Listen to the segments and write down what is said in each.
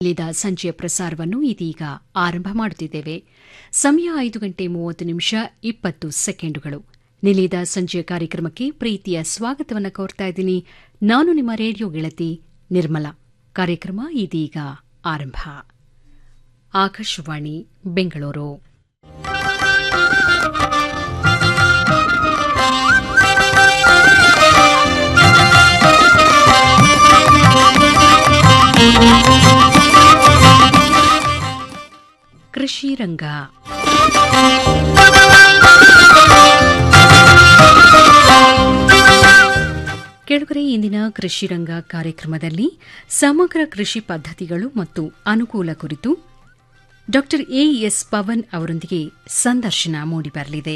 ಲಿದ ಸಂಜೆಯ ಪ್ರಸಾರವನ್ನು ಇದೀಗ ಆರಂಭ ಮಾಡುತ್ತಿದ್ದೇವೆ ಸಮಯ ಐದು ಗಂಟೆ ಮೂವತ್ತು ನಿಮಿಷ ಇಪ್ಪತ್ತು ಸೆಕೆಂಡುಗಳು ನಿಲಿದ ಸಂಜೆಯ ಕಾರ್ಯಕ್ರಮಕ್ಕೆ ಪ್ರೀತಿಯ ಸ್ವಾಗತವನ್ನು ಕೋರ್ತಾ ಇದ್ದೀನಿ ನಾನು ನಿಮ್ಮ ರೇಡಿಯೋ ಗೆಳತಿ ನಿರ್ಮಲಾ ಕಾರ್ಯಕ್ರಮ ಇದೀಗ ಆರಂಭ ಆಕಾಶವಾಣಿ ಬೆಂಗಳೂರು ಕೃಷಿ ರಂಗ ಕೆಳಗರೆ ಇಂದಿನ ಕೃಷಿ ರಂಗ ಕಾರ್ಯಕ್ರಮದಲ್ಲಿ ಸಮಗ್ರ ಕೃಷಿ ಪದ್ಧತಿಗಳು ಮತ್ತು ಅನುಕೂಲ ಕುರಿತು ಡಾ ಎಎಸ್ ಪವನ್ ಅವರೊಂದಿಗೆ ಸಂದರ್ಶನ ಮೂಡಿಬರಲಿದೆ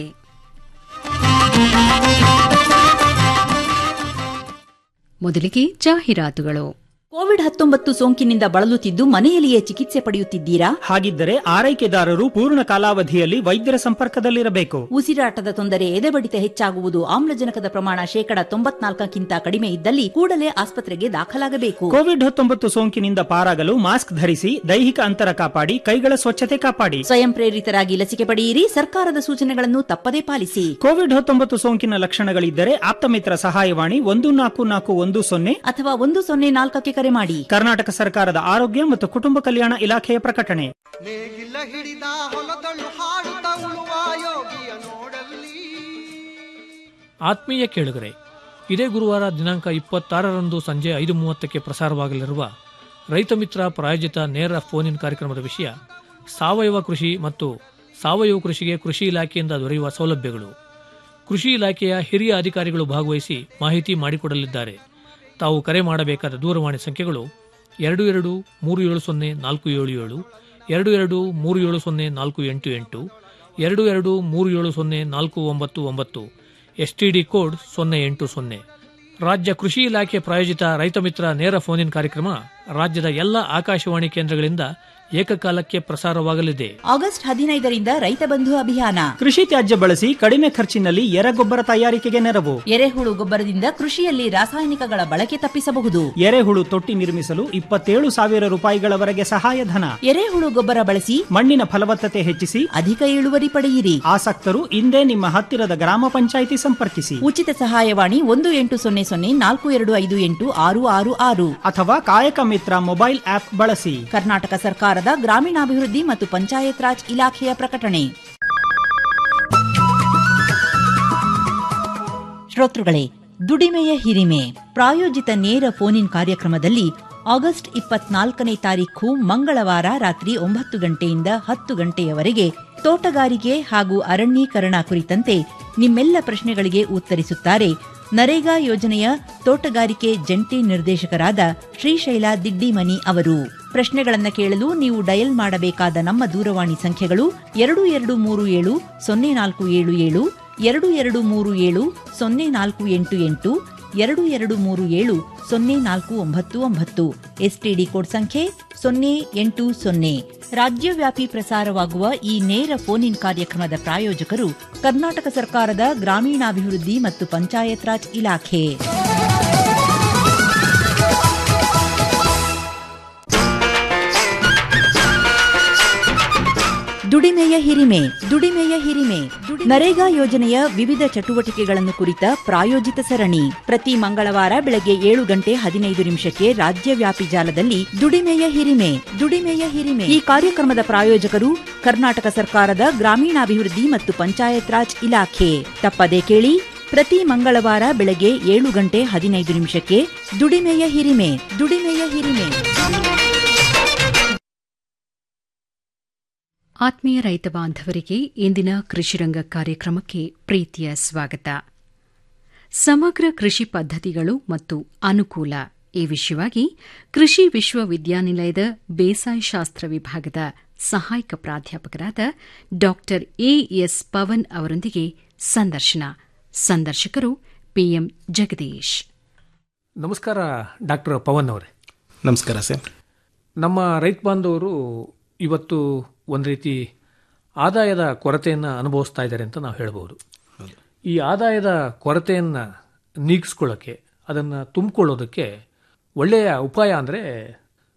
ಮೊದಲಿಗೆ ಜಾಹೀರಾತುಗಳು ಕೋವಿಡ್ ಹತ್ತೊಂಬತ್ತು ಸೋಂಕಿನಿಂದ ಬಳಲುತ್ತಿದ್ದು ಮನೆಯಲ್ಲಿಯೇ ಚಿಕಿತ್ಸೆ ಪಡೆಯುತ್ತಿದ್ದೀರಾ ಹಾಗಿದ್ದರೆ ಆರೈಕೆದಾರರು ಪೂರ್ಣ ಕಾಲಾವಧಿಯಲ್ಲಿ ವೈದ್ಯರ ಸಂಪರ್ಕದಲ್ಲಿರಬೇಕು ಉಸಿರಾಟದ ತೊಂದರೆ ಎದೆಬಡಿತ ಹೆಚ್ಚಾಗುವುದು ಆಮ್ಲಜನಕದ ಪ್ರಮಾಣ ಶೇಕಡ ತೊಂಬತ್ನಾಲ್ಕಕ್ಕಿಂತ ಕಡಿಮೆ ಇದ್ದಲ್ಲಿ ಕೂಡಲೇ ಆಸ್ಪತ್ರೆಗೆ ದಾಖಲಾಗಬೇಕು ಕೋವಿಡ್ ಹತ್ತೊಂಬತ್ತು ಸೋಂಕಿನಿಂದ ಪಾರಾಗಲು ಮಾಸ್ಕ್ ಧರಿಸಿ ದೈಹಿಕ ಅಂತರ ಕಾಪಾಡಿ ಕೈಗಳ ಸ್ವಚ್ಛತೆ ಕಾಪಾಡಿ ಸ್ವಯಂ ಪ್ರೇರಿತರಾಗಿ ಲಸಿಕೆ ಪಡೆಯಿರಿ ಸರ್ಕಾರದ ಸೂಚನೆಗಳನ್ನು ತಪ್ಪದೇ ಪಾಲಿಸಿ ಕೋವಿಡ್ ಹತ್ತೊಂಬತ್ತು ಸೋಂಕಿನ ಲಕ್ಷಣಗಳಿದ್ದರೆ ಆಪ್ತಮಿತ್ರ ಸಹಾಯವಾಣಿ ಒಂದು ನಾಲ್ಕು ನಾಲ್ಕು ಒಂದು ಸೊನ್ನೆ ಅಥವಾ ಒಂದು ಸೊನ್ನೆ ನಾಲ್ಕಕ್ಕೆ ಕರೆ ಮಾಡಿ ಕರ್ನಾಟಕ ಸರ್ಕಾರದ ಆರೋಗ್ಯ ಮತ್ತು ಕುಟುಂಬ ಕಲ್ಯಾಣ ಇಲಾಖೆಯ ಪ್ರಕಟಣೆ ನೇಗಿಲ ಹಿಡಿದ ಹೊಲದಳು ಹಾಡುತ್ತ ಉಳುವ ಯೋಗಿಯ ನೋಡಲ್ಲಿ ಆತ್ಮೀಯ ಕೇಳುಗರೆ ಇದೇ ಗುರುವಾರ ದಿನಾಂಕ ಇಪ್ಪತ್ತಾರರಂದು ಸಂಜೆ ಐದು ಮೂವತ್ತಕ್ಕೆ ಪ್ರಸಾರವಾಗಲಿರುವ ರೈತ ಮಿತ್ರ ಪ್ರಾಯೋಜಿತ ನೇರ ಫೋನ್ ಇನ್ ಕಾರ್ಯಕ್ರಮದ ವಿಷಯ ಸಾವಯವ ಕೃಷಿ ಮತ್ತು ಸಾವಯವ ಕೃಷಿಗೆ ಕೃಷಿ ಇಲಾಖೆಯಿಂದ ದೊರೆಯುವ ಸೌಲಭ್ಯಗಳು ಕೃಷಿ ಇಲಾಖೆಯ ಹಿರಿಯ ಅಧಿಕಾರಿಗಳು ಭಾಗವಹಿಸಿ ಮಾಹಿತಿ ಮಾಡಿಕೊಡಲಿದ್ದಾರೆ ತಾವು ಕರೆ ಮಾಡಬೇಕಾದ ದೂರವಾಣಿ ಸಂಖ್ಯೆಗಳು ಎರಡು ಎರಡು ಮೂರು ಏಳು ಸೊನ್ನೆ ನಾಲ್ಕು ಏಳು ಏಳು ಎರಡು ಎರಡು ಮೂರು ಏಳು ಸೊನ್ನೆ ನಾಲ್ಕು ಎಂಟು ಎಂಟು ಎರಡು ಎರಡು ಮೂರು ಏಳು ಸೊನ್ನೆ ನಾಲ್ಕು ಒಂಬತ್ತು ಒಂಬತ್ತು ಎಸ್ಟಿಡಿ ಕೋಡ್ ಸೊನ್ನೆ ಎಂಟು ಸೊನ್ನೆ ರಾಜ್ಯ ಕೃಷಿ ಇಲಾಖೆ ಪ್ರಾಯೋಜಿತ ರೈತ ಮಿತ್ರ ನೇರ ಫೋನ್ ಇನ್ ಕಾರ್ಯಕ್ರಮ ರಾಜ್ಯದ ಎಲ್ಲ ಆಕಾಶವಾಣಿ ಕೇಂದ್ರಗಳಿಂದ ಏಕಕಾಲಕ್ಕೆ ಪ್ರಸಾರವಾಗಲಿದೆ ಆಗಸ್ಟ್ ಹದಿನೈದರಿಂದ ರೈತ ಬಂಧು ಅಭಿಯಾನ ಕೃಷಿ ತ್ಯಾಜ್ಯ ಬಳಸಿ ಕಡಿಮೆ ಖರ್ಚಿನಲ್ಲಿ ಎರೆಗೊಬ್ಬರ ತಯಾರಿಕೆಗೆ ನೆರವು ಎರೆಹುಳು ಗೊಬ್ಬರದಿಂದ ಕೃಷಿಯಲ್ಲಿ ರಾಸಾಯನಿಕಗಳ ಬಳಕೆ ತಪ್ಪಿಸಬಹುದು ಎರೆಹುಳು ತೊಟ್ಟಿ ನಿರ್ಮಿಸಲು ಇಪ್ಪತ್ತೇಳು ಸಾವಿರ ರೂಪಾಯಿಗಳವರೆಗೆ ಸಹಾಯಧನ ಎರೆಹುಳು ಗೊಬ್ಬರ ಬಳಸಿ ಮಣ್ಣಿನ ಫಲವತ್ತತೆ ಹೆಚ್ಚಿಸಿ ಅಧಿಕ ಇಳುವರಿ ಪಡೆಯಿರಿ ಆಸಕ್ತರು ಇಂದೇ ನಿಮ್ಮ ಹತ್ತಿರದ ಗ್ರಾಮ ಪಂಚಾಯಿತಿ ಸಂಪರ್ಕಿಸಿ ಉಚಿತ ಸಹಾಯವಾಣಿ ಒಂದು ಎಂಟು ಸೊನ್ನೆ ಸೊನ್ನೆ ನಾಲ್ಕು ಎರಡು ಐದು ಎಂಟು ಆರು ಆರು ಆರು ಅಥವಾ ಕಾಯಕ ಮಿತ್ರ ಮೊಬೈಲ್ ಆಪ್ ಬಳಸಿ ಕರ್ನಾಟಕ ಸರ್ಕಾರದ ಗ್ರಾಮೀಣಾಭಿವೃದ್ಧಿ ಮತ್ತು ಪಂಚಾಯತ್ ರಾಜ್ ಇಲಾಖೆಯ ಪ್ರಕಟಣೆ ಶ್ರೋತೃಗಳೇ ದುಡಿಮೆಯ ಹಿರಿಮೆ ಪ್ರಾಯೋಜಿತ ನೇರ ಫೋನ್ ಇನ್ ಕಾರ್ಯಕ್ರಮದಲ್ಲಿ ಆಗಸ್ಟ್ ಇಪ್ಪತ್ನಾಲ್ಕನೇ ತಾರೀಖು ಮಂಗಳವಾರ ರಾತ್ರಿ ಒಂಬತ್ತು ಗಂಟೆಯಿಂದ ಹತ್ತು ಗಂಟೆಯವರೆಗೆ ತೋಟಗಾರಿಕೆ ಹಾಗೂ ಅರಣ್ಯೀಕರಣ ಕುರಿತಂತೆ ನಿಮ್ಮೆಲ್ಲ ಪ್ರಶ್ನೆಗಳಿಗೆ ಉತ್ತರಿಸುತ್ತಾರೆ ನರೇಗಾ ಯೋಜನೆಯ ತೋಟಗಾರಿಕೆ ಜಂಟಿ ನಿರ್ದೇಶಕರಾದ ಶ್ರೀಶೈಲ ದಿಡ್ಡಿಮನಿ ಅವರು ಪ್ರಶ್ನೆಗಳನ್ನ ಕೇಳಲು ನೀವು ಡಯಲ್ ಮಾಡಬೇಕಾದ ನಮ್ಮ ದೂರವಾಣಿ ಸಂಖ್ಯೆಗಳು ಎರಡು ಎರಡು ಮೂರು ಏಳು ಸೊನ್ನೆ ನಾಲ್ಕು ಏಳು ಏಳು ಎರಡು ಎರಡು ಮೂರು ಏಳು ಸೊನ್ನೆ ನಾಲ್ಕು ಎಂಟು ಎಂಟು ಎರಡು ಎರಡು ಮೂರು ಏಳು ಸೊನ್ನೆ ನಾಲ್ಕು ಒಂಬತ್ತು ಒಂಬತ್ತು ಎಸ್ಟಿಡಿ ಕೋಡ್ ಸಂಖ್ಯೆ ಸೊನ್ನೆ ಎಂಟು ಸೊನ್ನೆ ರಾಜ್ಯವ್ಯಾಪಿ ಪ್ರಸಾರವಾಗುವ ಈ ನೇರ ಫೋನ್ ಇನ್ ಕಾರ್ಯಕ್ರಮದ ಪ್ರಾಯೋಜಕರು ಕರ್ನಾಟಕ ಸರ್ಕಾರದ ಗ್ರಾಮೀಣಾಭಿವೃದ್ಧಿ ಮತ್ತು ಪಂಚಾಯತ್ ರಾಜ್ ಇಲಾಖೆ ದುಡಿಮೆಯ ಹಿರಿಮೆ ದುಡಿಮೆಯ ಹಿರಿಮೆ ನರೇಗಾ ಯೋಜನೆಯ ವಿವಿಧ ಚಟುವಟಿಕೆಗಳನ್ನು ಕುರಿತ ಪ್ರಾಯೋಜಿತ ಸರಣಿ ಪ್ರತಿ ಮಂಗಳವಾರ ಬೆಳಗ್ಗೆ ಏಳು ಗಂಟೆ ಹದಿನೈದು ನಿಮಿಷಕ್ಕೆ ರಾಜ್ಯವ್ಯಾಪಿ ಜಾಲದಲ್ಲಿ ದುಡಿಮೆಯ ಹಿರಿಮೆ ದುಡಿಮೆಯ ಹಿರಿಮೆ ಈ ಕಾರ್ಯಕ್ರಮದ ಪ್ರಾಯೋಜಕರು ಕರ್ನಾಟಕ ಸರ್ಕಾರದ ಗ್ರಾಮೀಣಾಭಿವೃದ್ಧಿ ಮತ್ತು ಪಂಚಾಯತ್ ರಾಜ್ ಇಲಾಖೆ ತಪ್ಪದೇ ಕೇಳಿ ಪ್ರತಿ ಮಂಗಳವಾರ ಬೆಳಗ್ಗೆ ಏಳು ಗಂಟೆ ಹದಿನೈದು ನಿಮಿಷಕ್ಕೆ ದುಡಿಮೆಯ ಹಿರಿಮೆ ದುಡಿಮೆಯ ಹಿರಿಮೆ ಆತ್ಮೀಯ ರೈತ ಬಾಂಧವರಿಗೆ ಇಂದಿನ ಕೃಷಿರಂಗ ಕಾರ್ಯಕ್ರಮಕ್ಕೆ ಪ್ರೀತಿಯ ಸ್ವಾಗತ ಸಮಗ್ರ ಕೃಷಿ ಪದ್ಧತಿಗಳು ಮತ್ತು ಅನುಕೂಲ ಈ ವಿಷಯವಾಗಿ ಕೃಷಿ ವಿಶ್ವವಿದ್ಯಾನಿಲಯದ ಬೇಸಾಯ ಶಾಸ್ತ್ರ ವಿಭಾಗದ ಸಹಾಯಕ ಪ್ರಾಧ್ಯಾಪಕರಾದ ಡಾ ಎಎಸ್ ಪವನ್ ಅವರೊಂದಿಗೆ ಸಂದರ್ಶನ ಸಂದರ್ಶಕರು ಪಿಎಂ ಜಗದೀಶ್ ನಮಸ್ಕಾರ ಡಾಕ್ಟರ್ ಪವನ್ ಅವರೇ ನಮಸ್ಕಾರ ಸರ್ ನಮ್ಮ ರೈತ ಬಾಂಧವರು ಇವತ್ತು ಒಂದು ರೀತಿ ಆದಾಯದ ಕೊರತೆಯನ್ನು ಅನುಭವಿಸ್ತಾ ಇದ್ದಾರೆ ಅಂತ ನಾವು ಹೇಳ್ಬೋದು ಈ ಆದಾಯದ ಕೊರತೆಯನ್ನು ನೀಗಿಸ್ಕೊಳ್ಳೋಕ್ಕೆ ಅದನ್ನು ತುಂಬಿಕೊಳ್ಳೋದಕ್ಕೆ ಒಳ್ಳೆಯ ಉಪಾಯ ಅಂದರೆ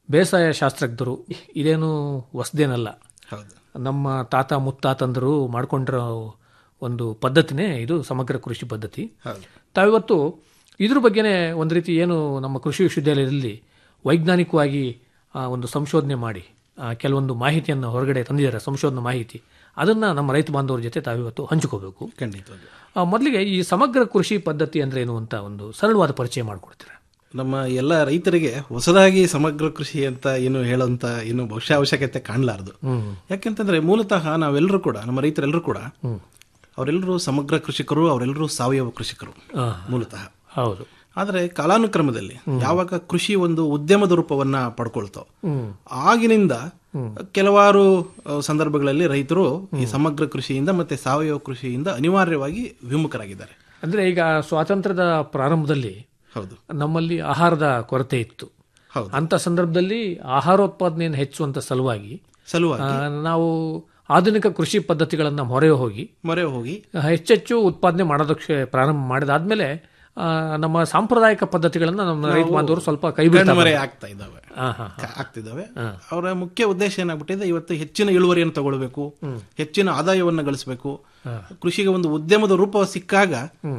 ಬೇಸಾಯ ಶಾಸ್ತ್ರಜ್ಞರು ಇದೇನು ಹೊಸದೇನಲ್ಲ ಹೌದು ನಮ್ಮ ತಾತ ಮುತ್ತಾತಂದರು ಮಾಡ್ಕೊಂಡಿರೋ ಒಂದು ಪದ್ಧತಿನೇ ಇದು ಸಮಗ್ರ ಕೃಷಿ ಪದ್ಧತಿ ಹೌದು ತಾವಿವತ್ತು ಇದ್ರ ಬಗ್ಗೆನೇ ಒಂದು ರೀತಿ ಏನು ನಮ್ಮ ಕೃಷಿ ವಿಶ್ವವಿದ್ಯಾಲಯದಲ್ಲಿ ವೈಜ್ಞಾನಿಕವಾಗಿ ಆ, ಒಂದು ಸಂಶೋಧನೆ ಮಾಡಿ ಆ, ಕೆಲವೊಂದು ಮಾಹಿತಿಯನ್ನು ಹೊರಗಡೆ ತಂದಿದ್ದಾರೆ ಸಂಶೋಧನಾ ಮಾಹಿತಿ ಅದನ್ನು ನಮ್ಮ ರೈತ ಬಾಂಧವರ ಜೊತೆ ತಾವಿವತ್ತು ಹಂಚಿಕೋಬೇಕು ಖಂಡಿತವಾಗಿ ಆ, ಮೊದಲಿಗೆ ಈ ಸಮಗ್ರ ಕೃಷಿ ಪದ್ಧತಿ ಅಂದ್ರೆ ಏನು ಅಂತ ಒಂದು ಸರಳವಾದ ಪರಿಚಯ ಮಾಡಿಕೊಡ್ತೀರಾ ನಮ್ಮ ಎಲ್ಲ ರೈತರಿಗೆ ಹೊಸದಾಗಿ ಸಮಗ್ರ ಕೃಷಿ ಅಂತ ಏನು ಹೇಳೋಂತ ಏನು ಬಹುಶಃ ಅವಶ್ಯಕತೆ ಕಾಣಲಾರದು ಯಾಕೆಂತಂದ್ರೆ ಮೂಲತಃ ನಾವೆಲ್ಲರೂ ಕೂಡ ನಮ್ಮ ರೈತರೆಲ್ಲರೂ ಕೂಡ ಅವರೆಲ್ಲರೂ ಸಮಗ್ರ ಕೃಷಿಕರು ಅವರೆಲ್ಲರೂ ಸಾವಯವ ಕೃಷಿಕರು ಮೂಲತಃ ಹೌದು ಆದರೆ ಕಾಲಾನುಕ್ರಮದಲ್ಲಿ ಯಾವಾಗ ಕೃಷಿ ಒಂದು ಉದ್ಯಮದ ರೂಪವನ್ನ ಪಡ್ಕೊಳ್ತೋ ಆಗಿನಿಂದ ಕೆಲವಾರು ಆ, ಸಂದರ್ಭಗಳಲ್ಲಿ ರೈತರು ಈ ಸಮಗ್ರ ಕೃಷಿಯಿಂದ ಮತ್ತೆ ಸಾವಯವ ಕೃಷಿಯಿಂದ ಅನಿವಾರ್ಯವಾಗಿ ವಿಮುಖರಾಗಿದ್ದಾರೆ ಅಂದ್ರೆ ಈಗ ಸ್ವಾತಂತ್ರ್ಯದ ಪ್ರಾರಂಭದಲ್ಲಿ ಹೌದು ನಮ್ಮಲ್ಲಿ ಆಹಾರದ ಕೊರತೆ ಇತ್ತು ಹೌದು ಅಂತ ಸಂದರ್ಭದಲ್ಲಿ ಆಹಾರೋತ್ಪಾದನೆಯನ್ನು ಹೆಚ್ಚುವಂತ ಸಲುವಾಗಿ ಸಲುವಾಗಿ ಆ, ನಾವು ಆಧುನಿಕ ಕೃಷಿ ಪದ್ಧತಿಗಳನ್ನು ಮೊರೆ ಹೋಗಿ ಮೊರೆ ಹೋಗಿ ಹೆಚ್ಚೆಚ್ಚು ಉತ್ಪಾದನೆ ಮಾಡೋದಕ್ಕೆ ಪ್ರಾರಂಭ ಮಾಡಿದಾದ್ಮೇಲೆ ಆ, ನಮ್ಮ ಸಾಂಪ್ರದಾಯಿಕ ಪದ್ಧತಿಗಳನ್ನ ನಮ್ಮ ರೈತ ಬಾಂಧವರು ಸ್ವಲ್ಪ ಕೈ ಕಣ್ಮರೆ ಆಗ್ತಾ ಇದ್ದಾವೆ ಹಾ ಹಾ ಕ- ಆಗ್ತಿದ್ದಾವೆ ಅವರ ಮುಖ್ಯ ಉದ್ದೇಶ ಏನಾಗ್ಬಿಟ್ಟಿದೆ ಇವತ್ತು ಹೆಚ್ಚಿನ ಇಳುವರಿಯನ್ನು ತಗೊಳ್ಬೇಕು ಹೆಚ್ಚಿನ ಆದಾಯವನ್ನ ಗಳಿಸಬೇಕು ಕೃಷಿಗೆ ಒಂದು ಉದ್ಯಮದ ರೂಪ ಸಿಕ್ಕಾಗ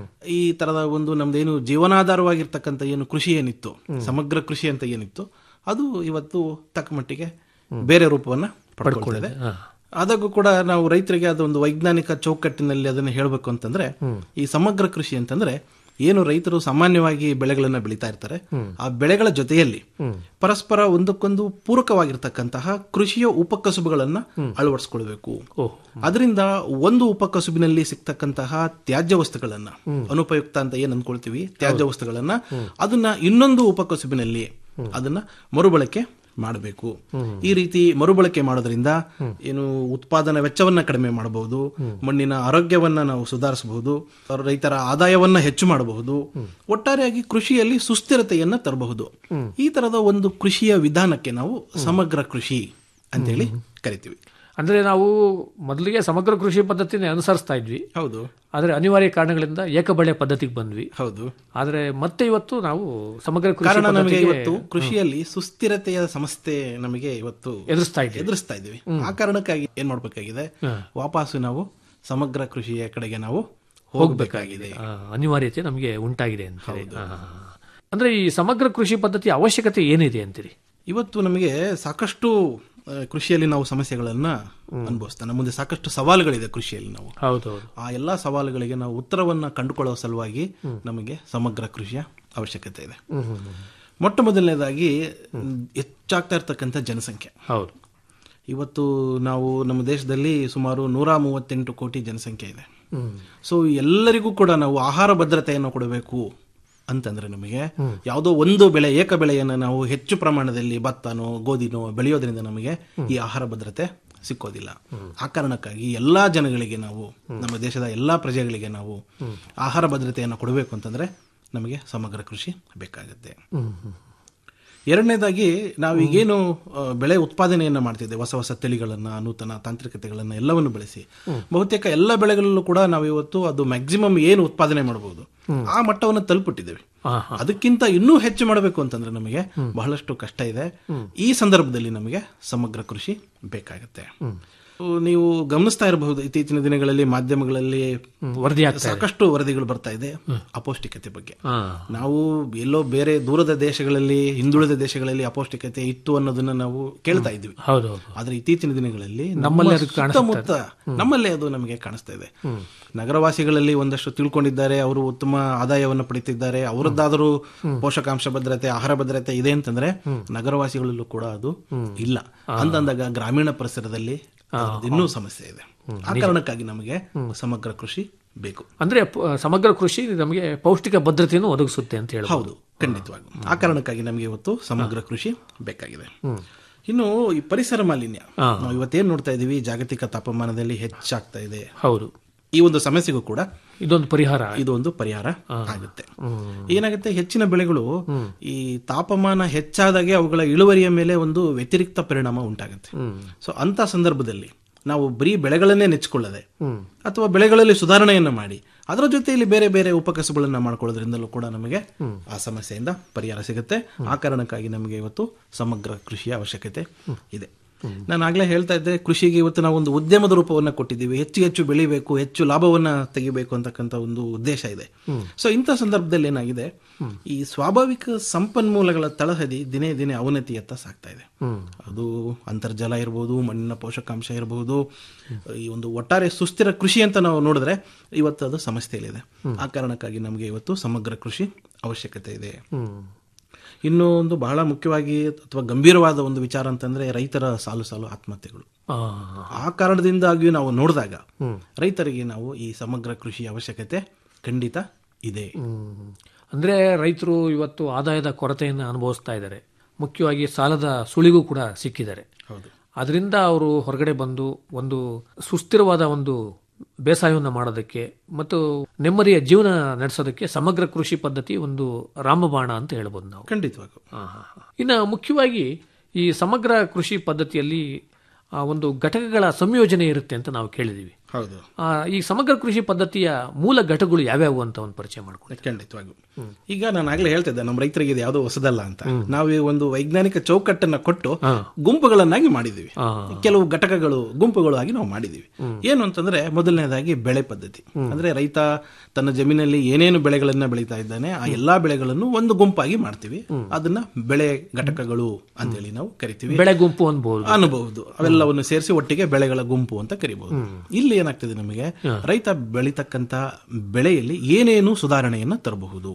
ಈ ತರದ ಒಂದು ನಮ್ದೇನು ಜೀವನಾಧಾರವಾಗಿರ್ತಕ್ಕಂಥ ಏನು ಕೃಷಿ ಏನಿತ್ತು ಸಮಗ್ರ ಕೃಷಿ ಅಂತ ಏನಿತ್ತು ಅದು ಇವತ್ತು ತಕ್ಕ ಮಟ್ಟಿಗೆ ಬೇರೆ ರೂಪವನ್ನ ಪಡ್ಕೊಳ್ತಿದೆ ಆದಾಗೂ ಕೂಡ ನಾವು ರೈತರಿಗೆ ಅದೊಂದು ವೈಜ್ಞಾನಿಕ ಚೌಕಟ್ಟಿನಲ್ಲಿ ಅದನ್ನ ಹೇಳಬೇಕು ಅಂತಂದ್ರೆ ಈ ಸಮಗ್ರ ಕೃಷಿ ಅಂತಂದ್ರೆ ಏನು ರೈತರು ಸಾಮಾನ್ಯವಾಗಿ ಬೆಳೆಗಳನ್ನ ಬೆಳೀತಾ ಇರ್ತಾರೆ ಆ ಬೆಳೆಗಳ ಜೊತೆಯಲ್ಲಿ ಪರಸ್ಪರ ಒಂದಕ್ಕೊಂದು ಪೂರಕವಾಗಿರ್ತಕ್ಕಂತಹ ಕೃಷಿಯ ಉಪಕಸುಬುಗಳನ್ನ ಅಳವಡಿಸ್ಕೊಳ್ಬೇಕು ಅದರಿಂದ ಒಂದು ಉಪಕಸುಬಿನಲ್ಲಿ ಸಿಗ್ತಕ್ಕಂತಹ ತ್ಯಾಜ್ಯ ವಸ್ತುಗಳನ್ನ ಅನುಪಯುಕ್ತ ಅಂತ ಏನ್ ಅನ್ಕೊಳ್ತೀವಿ ತ್ಯಾಜ್ಯ ವಸ್ತುಗಳನ್ನ ಅದನ್ನ ಇನ್ನೊಂದು ಉಪಕಸುಬಿನಲ್ಲಿ ಅದನ್ನ ಮರುಬಳಕೆ ಮಾಡಬೇಕು ಈ ರೀತಿ ಮರುಬಳಕೆ ಮಾಡೋದ್ರಿಂದ ಏನು ಉತ್ಪಾದನಾ ವೆಚ್ಚವನ್ನ ಕಡಿಮೆ ಮಾಡಬಹುದು ಮಣ್ಣಿನ ಆರೋಗ್ಯವನ್ನ ನಾವು ಸುಧಾರಿಸಬಹುದು ರೈತರ ಆದಾಯವನ್ನ ಹೆಚ್ಚು ಮಾಡಬಹುದು ಒಟ್ಟಾರೆಯಾಗಿ ಕೃಷಿಯಲ್ಲಿ ಸುಸ್ಥಿರತೆಯನ್ನ ತರಬಹುದು ಈ ತರದ ಒಂದು ಕೃಷಿಯ ವಿಧಾನಕ್ಕೆ ನಾವು ಸಮಗ್ರ ಕೃಷಿ ಅಂತೇಳಿ ಕರಿತೀವಿ ಅಂದ್ರೆ ನಾವು ಮೊದಲಿಗೆ ಸಮಗ್ರ ಕೃಷಿ ಪದ್ಧತಿನ ಅನುಸರಿಸ್ತಾ ಇದ್ವಿ ಹೌದು ಆದ್ರೆ ಅನಿವಾರ್ಯ ಕಾರಣಗಳಿಂದ ಏಕಬೆಳೆ ಪದ್ಧತಿಗೆ ಬಂದ್ವಿ ಹೌದು ಆದ್ರೆ ಮತ್ತೆ ಇವತ್ತು ನಾವು ಸಮಗ್ರ ಕೃಷಿ ಕಾರಣ ನಮಗೆ ಪದ್ಧತಿಗೆ ಇವತ್ತು ಕೃಷಿಯಲ್ಲಿ ಸುಸ್ಥಿರತೆಯ ಸಮಸ್ಯೆ ನಮಗೆ ಇವತ್ತು ಎದುರಿಸ್ತಾ ಇದ್ದೀವಿ ಎದುರಿಸ್ತಾ ಇದ್ದೀವಿ ಆ ಕಾರಣಕ್ಕಾಗಿ ಏನ್ ಮಾಡ್ಬೇಕಾಗಿದೆ ವಾಪಸ್ಸು ನಾವು ಸಮಗ್ರ ಕೃಷಿಯ ಕಡೆಗೆ ನಾವು ಹೋಗ್ಬೇಕಾಗಿದೆ ಆ, ಅನಿವಾರ್ಯತೆ ನಮಗೆ ಉಂಟಾಗಿದೆ ಅಂತ ಹೇಳಿ. ಆ, ಅಂದ್ರೆ ಈ ಸಮಗ್ರ ಕೃಷಿ ಪದ್ಧತಿ ಅವಶ್ಯಕತೆ ಏನಿದೆ ಅಂತೀರಿ ಇವತ್ತು ನಮಗೆ ಸಾಕಷ್ಟು ಆ, ಕೃಷಿಯಲ್ಲಿ ನಾವು ಸಮಸ್ಯೆಗಳನ್ನ ಅನುಭವಿಸ್ತಾ ನಮ್ಮ ಮುಂದೆ ಸಾಕಷ್ಟು ಸವಾಲುಗಳಿದೆ ಕೃಷಿಯಲ್ಲಿ ನಾವು ಹೌದೌದು ಆ ಎಲ್ಲಾ ಸವಾಲುಗಳಿಗೆ ನಾವು ಉತ್ತರವನ್ನ ಕಂಡುಕೊಳ್ಳುವ ಸಲುವಾಗಿ ನಮಗೆ ಸಮಗ್ರ ಕೃಷಿಯ ಅವಶ್ಯಕತೆ ಇದೆ ಮೊಟ್ಟ ಮೊದಲನೇದಾಗಿ ಹೆಚ್ಚಾಗ್ತಾ ಇರ್ತಕ್ಕಂಥ ಜನಸಂಖ್ಯೆ ಹೌದು ಇವತ್ತು ನಾವು ನಮ್ಮ ದೇಶದಲ್ಲಿ ಸುಮಾರು ನೂರ ಮೂವತ್ತೆಂಟು ಕೋಟಿ ಜನಸಂಖ್ಯೆ ಇದೆ ಸೊ ಎಲ್ಲರಿಗೂ ಕೂಡ ನಾವು ಆಹಾರ ಭದ್ರತೆಯನ್ನು ಕೊಡಬೇಕು ಅಂತಂದ್ರೆ ನಮಗೆ ಯಾವುದೋ ಒಂದು ಬೆಳೆ ಏಕ ಬೆಳೆಯನ್ನು ನಾವು ಹೆಚ್ಚು ಪ್ರಮಾಣದಲ್ಲಿ ಭತ್ತನೋ ಗೋಧಿನೋ ಬೆಳೆಯೋದ್ರಿಂದ ನಮಗೆ ಈ ಆಹಾರ ಭದ್ರತೆ ಸಿಕ್ಕೋದಿಲ್ಲ ಆ ಕಾರಣಕ್ಕಾಗಿ ಎಲ್ಲಾ ಜನಗಳಿಗೆ ನಾವು ನಮ್ಮ ದೇಶದ ಎಲ್ಲಾ ಪ್ರಜೆಗಳಿಗೆ ನಾವು ಆಹಾರ ಭದ್ರತೆಯನ್ನು ಕೊಡಬೇಕು ಅಂತಂದ್ರೆ ನಮಗೆ ಸಮಗ್ರ ಕೃಷಿ ಬೇಕಾಗುತ್ತೆ ಎರಡನೇದಾಗಿ ನಾವು ಈಗೇನು ಆ, ಬೆಳೆ ಉತ್ಪಾದನೆಯನ್ನ ಮಾಡ್ತಿದ್ದೇವೆ ಹೊಸ ಹೊಸ ತಳಿಗಳನ್ನ ನೂತನ ತಾಂತ್ರಿಕತೆಗಳನ್ನ ಎಲ್ಲವನ್ನು ಬಳಸಿ ಬಹುತೇಕ ಎಲ್ಲ ಬೆಳೆಗಳಲ್ಲೂ ಕೂಡ ನಾವು ಇವತ್ತು ಅದು ಮ್ಯಾಕ್ಸಿಮಮ್ ಏನು ಉತ್ಪಾದನೆ ಮಾಡಬಹುದು ಆ ಮಟ್ಟವನ್ನು ತಲುಪಿಟ್ಟಿದ್ದೇವೆ ಅದಕ್ಕಿಂತ ಇನ್ನೂ ಹೆಚ್ಚು ಮಾಡಬೇಕು ಅಂತಂದ್ರೆ ನಮಗೆ ಬಹಳಷ್ಟು ಕಷ್ಟ ಇದೆ ಈ ಸಂದರ್ಭದಲ್ಲಿ ನಮಗೆ ಸಮಗ್ರ ಕೃಷಿ ಬೇಕಾಗುತ್ತೆ ನೀವು ಗಮನಿಸ್ತಾ ಇರಬಹುದು ಇತ್ತೀಚಿನ ದಿನಗಳಲ್ಲಿ ಮಾಧ್ಯಮಗಳಲ್ಲಿ ವರದಿ ಆಗ್ತಾ ಇದೆ. ಸಾಕಷ್ಟು ವರದಿಗಳು ಬರ್ತಾ ಇದೆ ಅಪೌಷ್ಟಿಕತೆ ಬಗ್ಗೆ ಹಾ. ನಾವು ಎಲ್ಲೋ ಬೇರೆ ದೂರದ ದೇಶಗಳಲ್ಲಿ ಹಿಂದುಳಿದ ದೇಶಗಳಲ್ಲಿ ಅಪೌಷ್ಟಿಕತೆ ಇತ್ತು ಅನ್ನೋದನ್ನ ನಾವು ಕೇಳ್ತಾ ಇದ್ವಿ ಹೌದೌದು ಆದ್ರೆ ಇತ್ತೀಚಿನ ದಿನಗಳಲ್ಲಿ ನಮ್ಮಲ್ಲಿ ನಮ್ಮ ಅದು ಕಾಣಿಸ್ತಾ ಸುತ್ತಮುತ್ತ ನಮ್ಮಲ್ಲೇ ಅದು ನಮಗೆ ಕಾಣಿಸ್ತಾ ಇದೆ ನಗರವಾಸಿಗಳಲ್ಲಿ ಒಂದಷ್ಟು ತಿಳ್ಕೊಂಡಿದ್ದಾರೆ ಅವರು ಉತ್ತಮ ಆದಾಯವನ್ನು ಪಡಿತಿದ್ದಾರೆ ಅವರದ್ದಾದರೂ ಪೋಷಕಾಂಶ ಭದ್ರತೆ ಆಹಾರ ಭದ್ರತೆ ಇದೆ ಅಂತಂದ್ರೆ ನಗರವಾಸಿಗಳಲ್ಲೂ ಕೂಡ ಅದು ಇಲ್ಲ ಅಂತಂದಾಗ ಗ್ರಾಮೀಣ ಪರಿಸರದಲ್ಲಿ ಅದ್ರದ್ದು ಇನ್ನೂ ಸಮಸ್ಯೆ ಇದೆ ಆ ಕಾರಣಕ್ಕಾಗಿ ನಮಗೆ ಸಮಗ್ರ ಕೃಷಿ ಬೇಕು ಅಂದ್ರೆ ಪ- ಸಮಗ್ರ ಕೃಷಿ ನಮಗೆ ಪೌಷ್ಟಿಕ ಭದ್ರತೆಯನ್ನು ಒದಗಿಸುತ್ತೆ ಅಂತ ಹೇಳಿ ಹೌದು ಖಂಡಿತವಾಗಿ ಆ ಕಾರಣಕ್ಕಾಗಿ ನಮಗೆ ಇವತ್ತು ಸಮಗ್ರ ಕೃಷಿ ಬೇಕಾಗಿದೆ ಇನ್ನು ಈ ಪರಿಸರ ಮಾಲಿನ್ಯ ನಾವು ಇವತ್ತೇನ್ ನೋಡ್ತಾ ಇದೀವಿ ಜಾಗತಿಕ ತಾಪಮಾನದಲ್ಲಿ ಹೆಚ್ಚಾಗ್ತಾ ಇದೆ ಹೌದು ಈ ಒಂದು ಸಮಸ್ಯೆಗೂ ಕೂಡ ಇದೊಂದು ಪರಿಹಾರ ಇದು ಒಂದು ಪರಿಹಾರ ಆಗುತ್ತೆ ಏನಾಗುತ್ತೆ ಹೆಚ್ಚಿನ ಬೆಳೆಗಳು ಈ ತಾಪಮಾನ ಹೆಚ್ಚಾದಾಗೆ ಅವುಗಳ ಇಳುವರಿಯ ಮೇಲೆ ಒಂದು ವ್ಯತಿರಿಕ್ತ ಪರಿಣಾಮ ಉಂಟಾಗುತ್ತೆ ಸೊ ಅಂತ ಸಂದರ್ಭದಲ್ಲಿ ನಾವು ಬರೀ ಬೆಳೆಗಳನ್ನೇ ನೆಚ್ಕೊಳ್ಳದೆ ಅಥವಾ ಬೆಳೆಗಳಲ್ಲಿ ಸುಧಾರಣೆಯನ್ನು ಮಾಡಿ ಅದರ ಜೊತೆಯಲ್ಲಿ ಬೇರೆ ಬೇರೆ ಉಪಕಸಬುಗಳನ್ನ ಮಾಡ್ಕೊಳ್ಳೋದ್ರಿಂದಲೂ ಕೂಡ ನಮಗೆ ಆ ಸಮಸ್ಯೆಯಿಂದ ಪರಿಹಾರ ಸಿಗುತ್ತೆ ಆ ಕಾರಣಕ್ಕಾಗಿ ನಮಗೆ ಇವತ್ತು ಸಮಗ್ರ ಕೃಷಿಯ ಅವಶ್ಯಕತೆ ಇದೆ ನಾನು ಆಗ್ಲೇ ಹೇಳ್ತಾ ಇದ್ದೆ ಕೃಷಿಗೆ ಇವತ್ತು ನಾವು ಒಂದು ಉದ್ಯಮದ ರೂಪವನ್ನ ಕೊಟ್ಟಿದ್ದೀವಿ ಹೆಚ್ಚು ಹೆಚ್ಚು ಬೆಳಿಬೇಕು ಹೆಚ್ಚು ಲಾಭವನ್ನ ತೆಗಿಬೇಕು ಅಂತಕ್ಕಂಥ ಒಂದು ಉದ್ದೇಶ ಇದೆ ಸೊ ಇಂಥ ಸಂದರ್ಭದಲ್ಲಿ ಏನಾಗಿದೆ ಈ ಸ್ವಾಭಾವಿಕ ಸಂಪನ್ಮೂಲಗಳ ತಳಹದಿ ದಿನೇ ದಿನೇ ಅವನತಿಯತ್ತ ಸಾಗ್ತಾ ಇದೆ ಅದು ಅಂತರ್ಜಲ ಇರ್ಬೋದು ಮಣ್ಣಿನ ಪೋಷಕಾಂಶ ಇರಬಹುದು ಈ ಒಂದು ಒಟ್ಟಾರೆ ಸುಸ್ಥಿರ ಕೃಷಿ ಅಂತ ನಾವು ನೋಡಿದ್ರೆ ಇವತ್ತು ಅದು ಸಮಸ್ಯೆಯಲ್ಲಿದೆ ಆ ಕಾರಣಕ್ಕಾಗಿ ನಮಗೆ ಇವತ್ತು ಸಮಗ್ರ ಕೃಷಿ ಅವಶ್ಯಕತೆ ಇದೆ ಇನ್ನು ಒಂದು ಬಹಳ ಮುಖ್ಯವಾಗಿ ಅಥವಾ ಗಂಭೀರವಾದ ಒಂದು ವಿಚಾರ ಅಂತಂದ್ರೆ ರೈತರ ಸಾಲು ಸಾಲು ಆತ್ಮಹತ್ಯೆಗಳು ಆ, ಆ ಕಾರಣದಿಂದಾಗಿಯೂ ನಾವು ನೋಡಿದಾಗ ರೈತರಿಗೆ ನಾವು ಈ ಸಮಗ್ರ ಕೃಷಿ ಅವಶ್ಯಕತೆ ಖಂಡಿತ ಇದೆ ಹ್ಮ್. ಅಂದ್ರೆ ರೈತರು ಇವತ್ತು ಆದಾಯದ ಕೊರತೆಯನ್ನು ಅನುಭವಿಸ್ತಾ ಇದ್ದಾರೆ ಮುಖ್ಯವಾಗಿ ಸಾಲದ ಸುಳಿಗೂ ಕೂಡ ಸಿಕ್ಕಿದ್ದಾರೆ ಹೌದು ಅದರಿಂದ ಅವರು ಹೊರಗಡೆ ಬಂದು ಒಂದು ಸುಸ್ಥಿರವಾದ ಒಂದು ಬೇಸಾಯವನ್ನು ಮಾಡೋದಕ್ಕೆ ಮತ್ತು ನೆಮ್ಮದಿಯ ಜೀವನ ನಡೆಸೋದಕ್ಕೆ ಸಮಗ್ರ ಕೃಷಿ ಪದ್ಧತಿ ಒಂದು ರಾಮಬಾಣ ಅಂತ ಹೇಳ್ಬೋದು ನಾವು ಖಂಡಿತವಾಗೂ ಆ, ಹಾ, ಹಾ. ಇನ್ನು ಮುಖ್ಯವಾಗಿ ಈ ಸಮಗ್ರ ಕೃಷಿ ಪದ್ಧತಿಯಲ್ಲಿ ಆ, ಒಂದು ಘಟಕಗಳ ಸಂಯೋಜನೆ ಇರುತ್ತೆ ಅಂತ ನಾವು ಕೇಳಿದೀವಿ ಹೌದು ಆ, ಈ ಸಮಗ್ರ ಕೃಷಿ ಪದ್ಧತಿಯ ಮೂಲ ಘಟಕಗಳು ಯಾವ್ಯಾವು ಅಂತ ಒಂದು ಪರಿಚಯ ಮಾಡ್ಕೊಳ್ಳಿ ಖಂಡಿತವಾಗೂ ಈಗ ನಾನು ಆಗ್ಲೇ ಹೇಳ್ತಿದ್ದೆ ನಮ್ಮ ರೈತರಿಗೆ ಇದು ಯಾವುದೋ ಹೊಸದಲ್ಲ ಅಂತ ನಾವು ಈ ಒಂದು ವೈಜ್ಞಾನಿಕ ಚೌಕಟ್ಟನ್ನ ಕೊಟ್ಟು ಗುಂಪುಗಳನ್ನಾಗಿ ಮಾಡಿದೀವಿ ಕೆಲವು ಘಟಕಗಳು ಗುಂಪುಗಳು ಆಗಿ ನಾವು ಮಾಡಿದೀವಿ ಏನು ಅಂತಂದ್ರೆ ಮೊದಲನೇದಾಗಿ ಬೆಳೆ ಪದ್ಧತಿ ಅಂದ್ರೆ ರೈತ ತನ್ನ ಜಮೀನಲ್ಲಿ ಏನೇನು ಬೆಳೆಗಳನ್ನ ಬೆಳೀತಾ ಇದ್ದಾನೆ ಆ ಎಲ್ಲಾ ಬೆಳೆಗಳನ್ನು ಒಂದು ಗುಂಪಾಗಿ ಮಾಡ್ತೀವಿ ಅದನ್ನ ಬೆಳೆ ಘಟಕಗಳು ಅಂತೇಳಿ ನಾವು ಕರಿತೀವಿ ಬೆಳೆ ಗುಂಪು ಅನ್ಬಹುದು ಅನ್ಬಹುದು ಅವೆಲ್ಲವನ್ನು ಸೇರಿಸಿ ಒಟ್ಟಿಗೆ ಬೆಳೆಗಳ ಗುಂಪು ಅಂತ ಕರಿಬಹುದು ಇಲ್ಲಿ ಏನಾಗ್ತದೆ ನಮಗೆ ರೈತ ಬೆಳೀತಕ್ಕಂತ ಬೆಳೆಯಲ್ಲಿ ಏನೇನು ಸುಧಾರಣೆಯನ್ನ ತರಬಹುದು